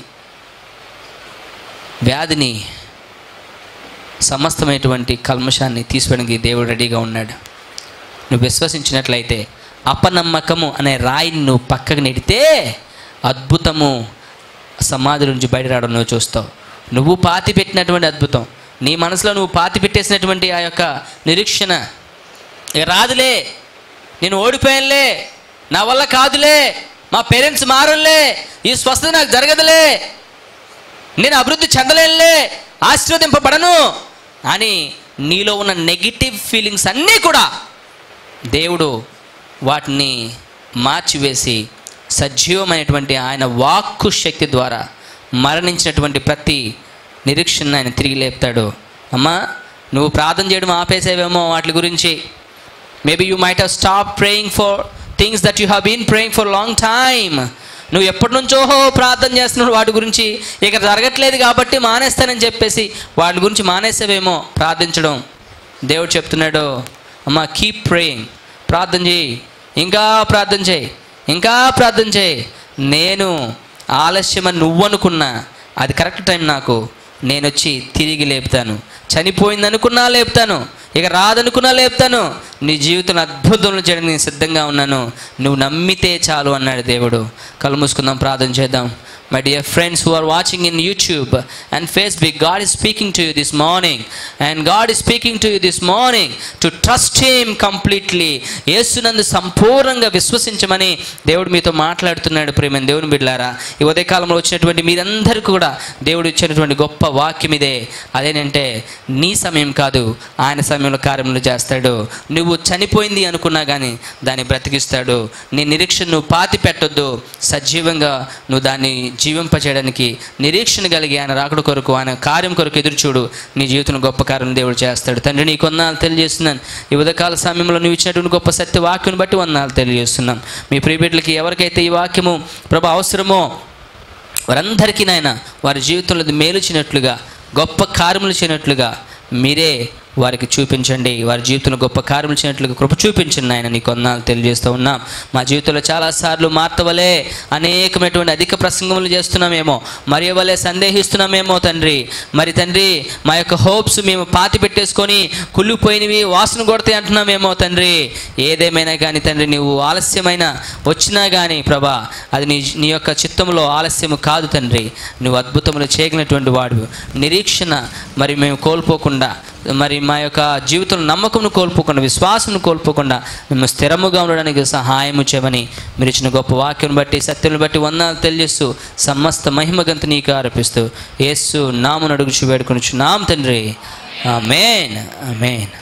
వ్యాధిని సమస్తమైనటువంటి కల్మషాన్ని తీసివేయడానికి దేవుడు రెడీగా ఉన్నాడు నువ్వు విశ్వసించినట్లయితే అపనమ్మకము అనే రాయిని నువ్వు పక్కకు నెడితే అద్భుతము సమాధి నుంచి బయట రావడం నువ్వు చూస్తావు నువ్వు పాతి పెట్టినటువంటి అద్భుతం నీ మనసులో నువ్వు పాతి పెట్టేసినటువంటి ఆ యొక్క నిరీక్షణ ఇక రాదులే నేను ఓడిపోయానులే నా వల్ల కాదులే మా పేరెంట్స్ మారలే ఈ స్వస్థత నాకు జరగదులే నేను అభివృద్ధి చెందలేనులే ఆశీర్వదింపబడను అని నీలో ఉన్న నెగిటివ్ ఫీలింగ్స్ అన్నీ కూడా దేవుడు వాటిని మార్చివేసి సజీవమైనటువంటి ఆయన వాక్కు శక్తి ద్వారా మరణించినటువంటి ప్రతి నిరీక్షణ ఆయన తిరిగి లేపుతాడు అమ్మా నువ్వు ప్రార్థన చేయడం ఆపేసేవేమో వాటి గురించి maybe you might have stop praying for things that you have been praying for long time నువ్వు ఎప్పటి నుంచో ప్రార్థన చేస్తున్నాడు వాటి గురించి ఇక జరగట్లేదు కాబట్టి మానేస్తానని చెప్పేసి వాటి గురించి మానేసావేమో ప్రార్థించడం దేవుడు చెప్తున్నాడు అమ్మ కీప్ ప్రేయింగ్ ప్రార్థన చేయి ఇంకా ప్రార్థన చేయి ఇంకా ప్రార్థన చేయి నేను ఆలస్యమని నువ్వు అనుకున్నా అది కరెక్ట్ టైం నాకు నేను వచ్చి తిరిగి లేపుతాను చనిపోయింది అనుకున్నా లేపుతాను ఇక రాదనుకున్నా లేపుతాను నీ జీవితంలో అద్భుతములు చేయడానికి నేను సిద్ధంగా ఉన్నాను నువ్వు నమ్మితే చాలు అన్నాడు దేవుడు కళ్ళు మూసుకుందాం ప్రార్థన చేద్దాం my dear friends who are watching in YouTube and Facebook God is speaking to you this morning and God is speaking to you this morning to trust him completely యేసునందు సంపూర్ణంగా విశ్వసించమని దేవుడు మీతో మాట్లాడుతున్నాడు ప్రేమ దేవుని బిడ్డారా ఈ ఉదయకాలంలో వచ్చినటువంటి మీరందరికీ కూడా దేవుడు ఇచ్చినటువంటి గొప్ప వాక్యం ఇదే అదేనంటే నీ సమయం కాదు ఆయన సమయంలో కార్యములు చేస్తాడు నువ్వు చనిపోయింది అనుకున్నా కానీ దాన్ని బ్రతికిస్తాడు నీ నిరీక్షణ నువ్వు పాతి పెట్టొద్దు సజీవంగా నువ్వు దాన్ని జీవింపచేయడానికి నిరీక్షణ కలిగి ఆయన రాకడ కొరకు ఆయన కార్యం కొరకు ఎదురు చూడు నీ జీవితంలో గొప్ప కార్యం దేవుడు చేస్తాడు తండ్రి నీ కొన్నాళ్ళు తెలియజేస్తున్నాను ఈ ఉదయకాల సమయంలో నువ్వు ఇచ్చినటువంటి గొప్ప సత్య వాక్యం బట్టి వందనాలు తెలియజేస్తున్నాం మీ ప్రియబిడ్డలకి ఎవరికైతే ఈ వాక్యము ప్రభు అవసరమో వారందరికీ నాయన వారి జీవితంలో అది మేలుచినట్లుగా గొప్ప కార్యములు చేయనట్లుగా మీరే వారికి చూపించండి వారి జీవితంలో గొప్ప కార్యములు చేయనట్లుగా కృప చూపించండి ఆయన నీ కొన్నాళ్ళు తెలియజేస్తూ ఉన్నాం మా జీవితంలో చాలాసార్లు మార్తవలే అనేకమైనటువంటి అధిక ప్రసంగములు చేస్తున్నామేమో మరి వలె సందేహిస్తున్నామేమో తండ్రి మరి తండ్రి మా యొక్క హోప్స్ మేము పాతి పెట్టేసుకొని కుళ్ళిపోయినవి వాసన కొడితే అంటున్నామేమో తండ్రి ఏదేమైనా కానీ తండ్రి నువ్వు ఆలస్యమైన వచ్చినా కానీ ప్రభా అది నీ నీ యొక్క చిత్తంలో ఆలస్యము కాదు తండ్రి నువ్వు అద్భుతములు చేయగలిగినటువంటి వాడు నిరీక్షణ మరి మేము కోల్పోకుండా మరి మా యొక్క జీవితంలో నమ్మకంను కోల్పోకుండా విశ్వాసం కోల్పోకుండా మేము స్థిరముగా ఉండడానికి సహాయము చేయమని మీరు ఇచ్చిన గొప్ప వాక్యం బట్టి సత్యం బట్టి వందనాలు తెలియజేస్తూ సమస్త మహిమగంత నీకు ఆరోపిస్తూ యేసు నామును అడుగుచు వేడుకొని నామ తండ్రి ఆమెన్ ఆమెన్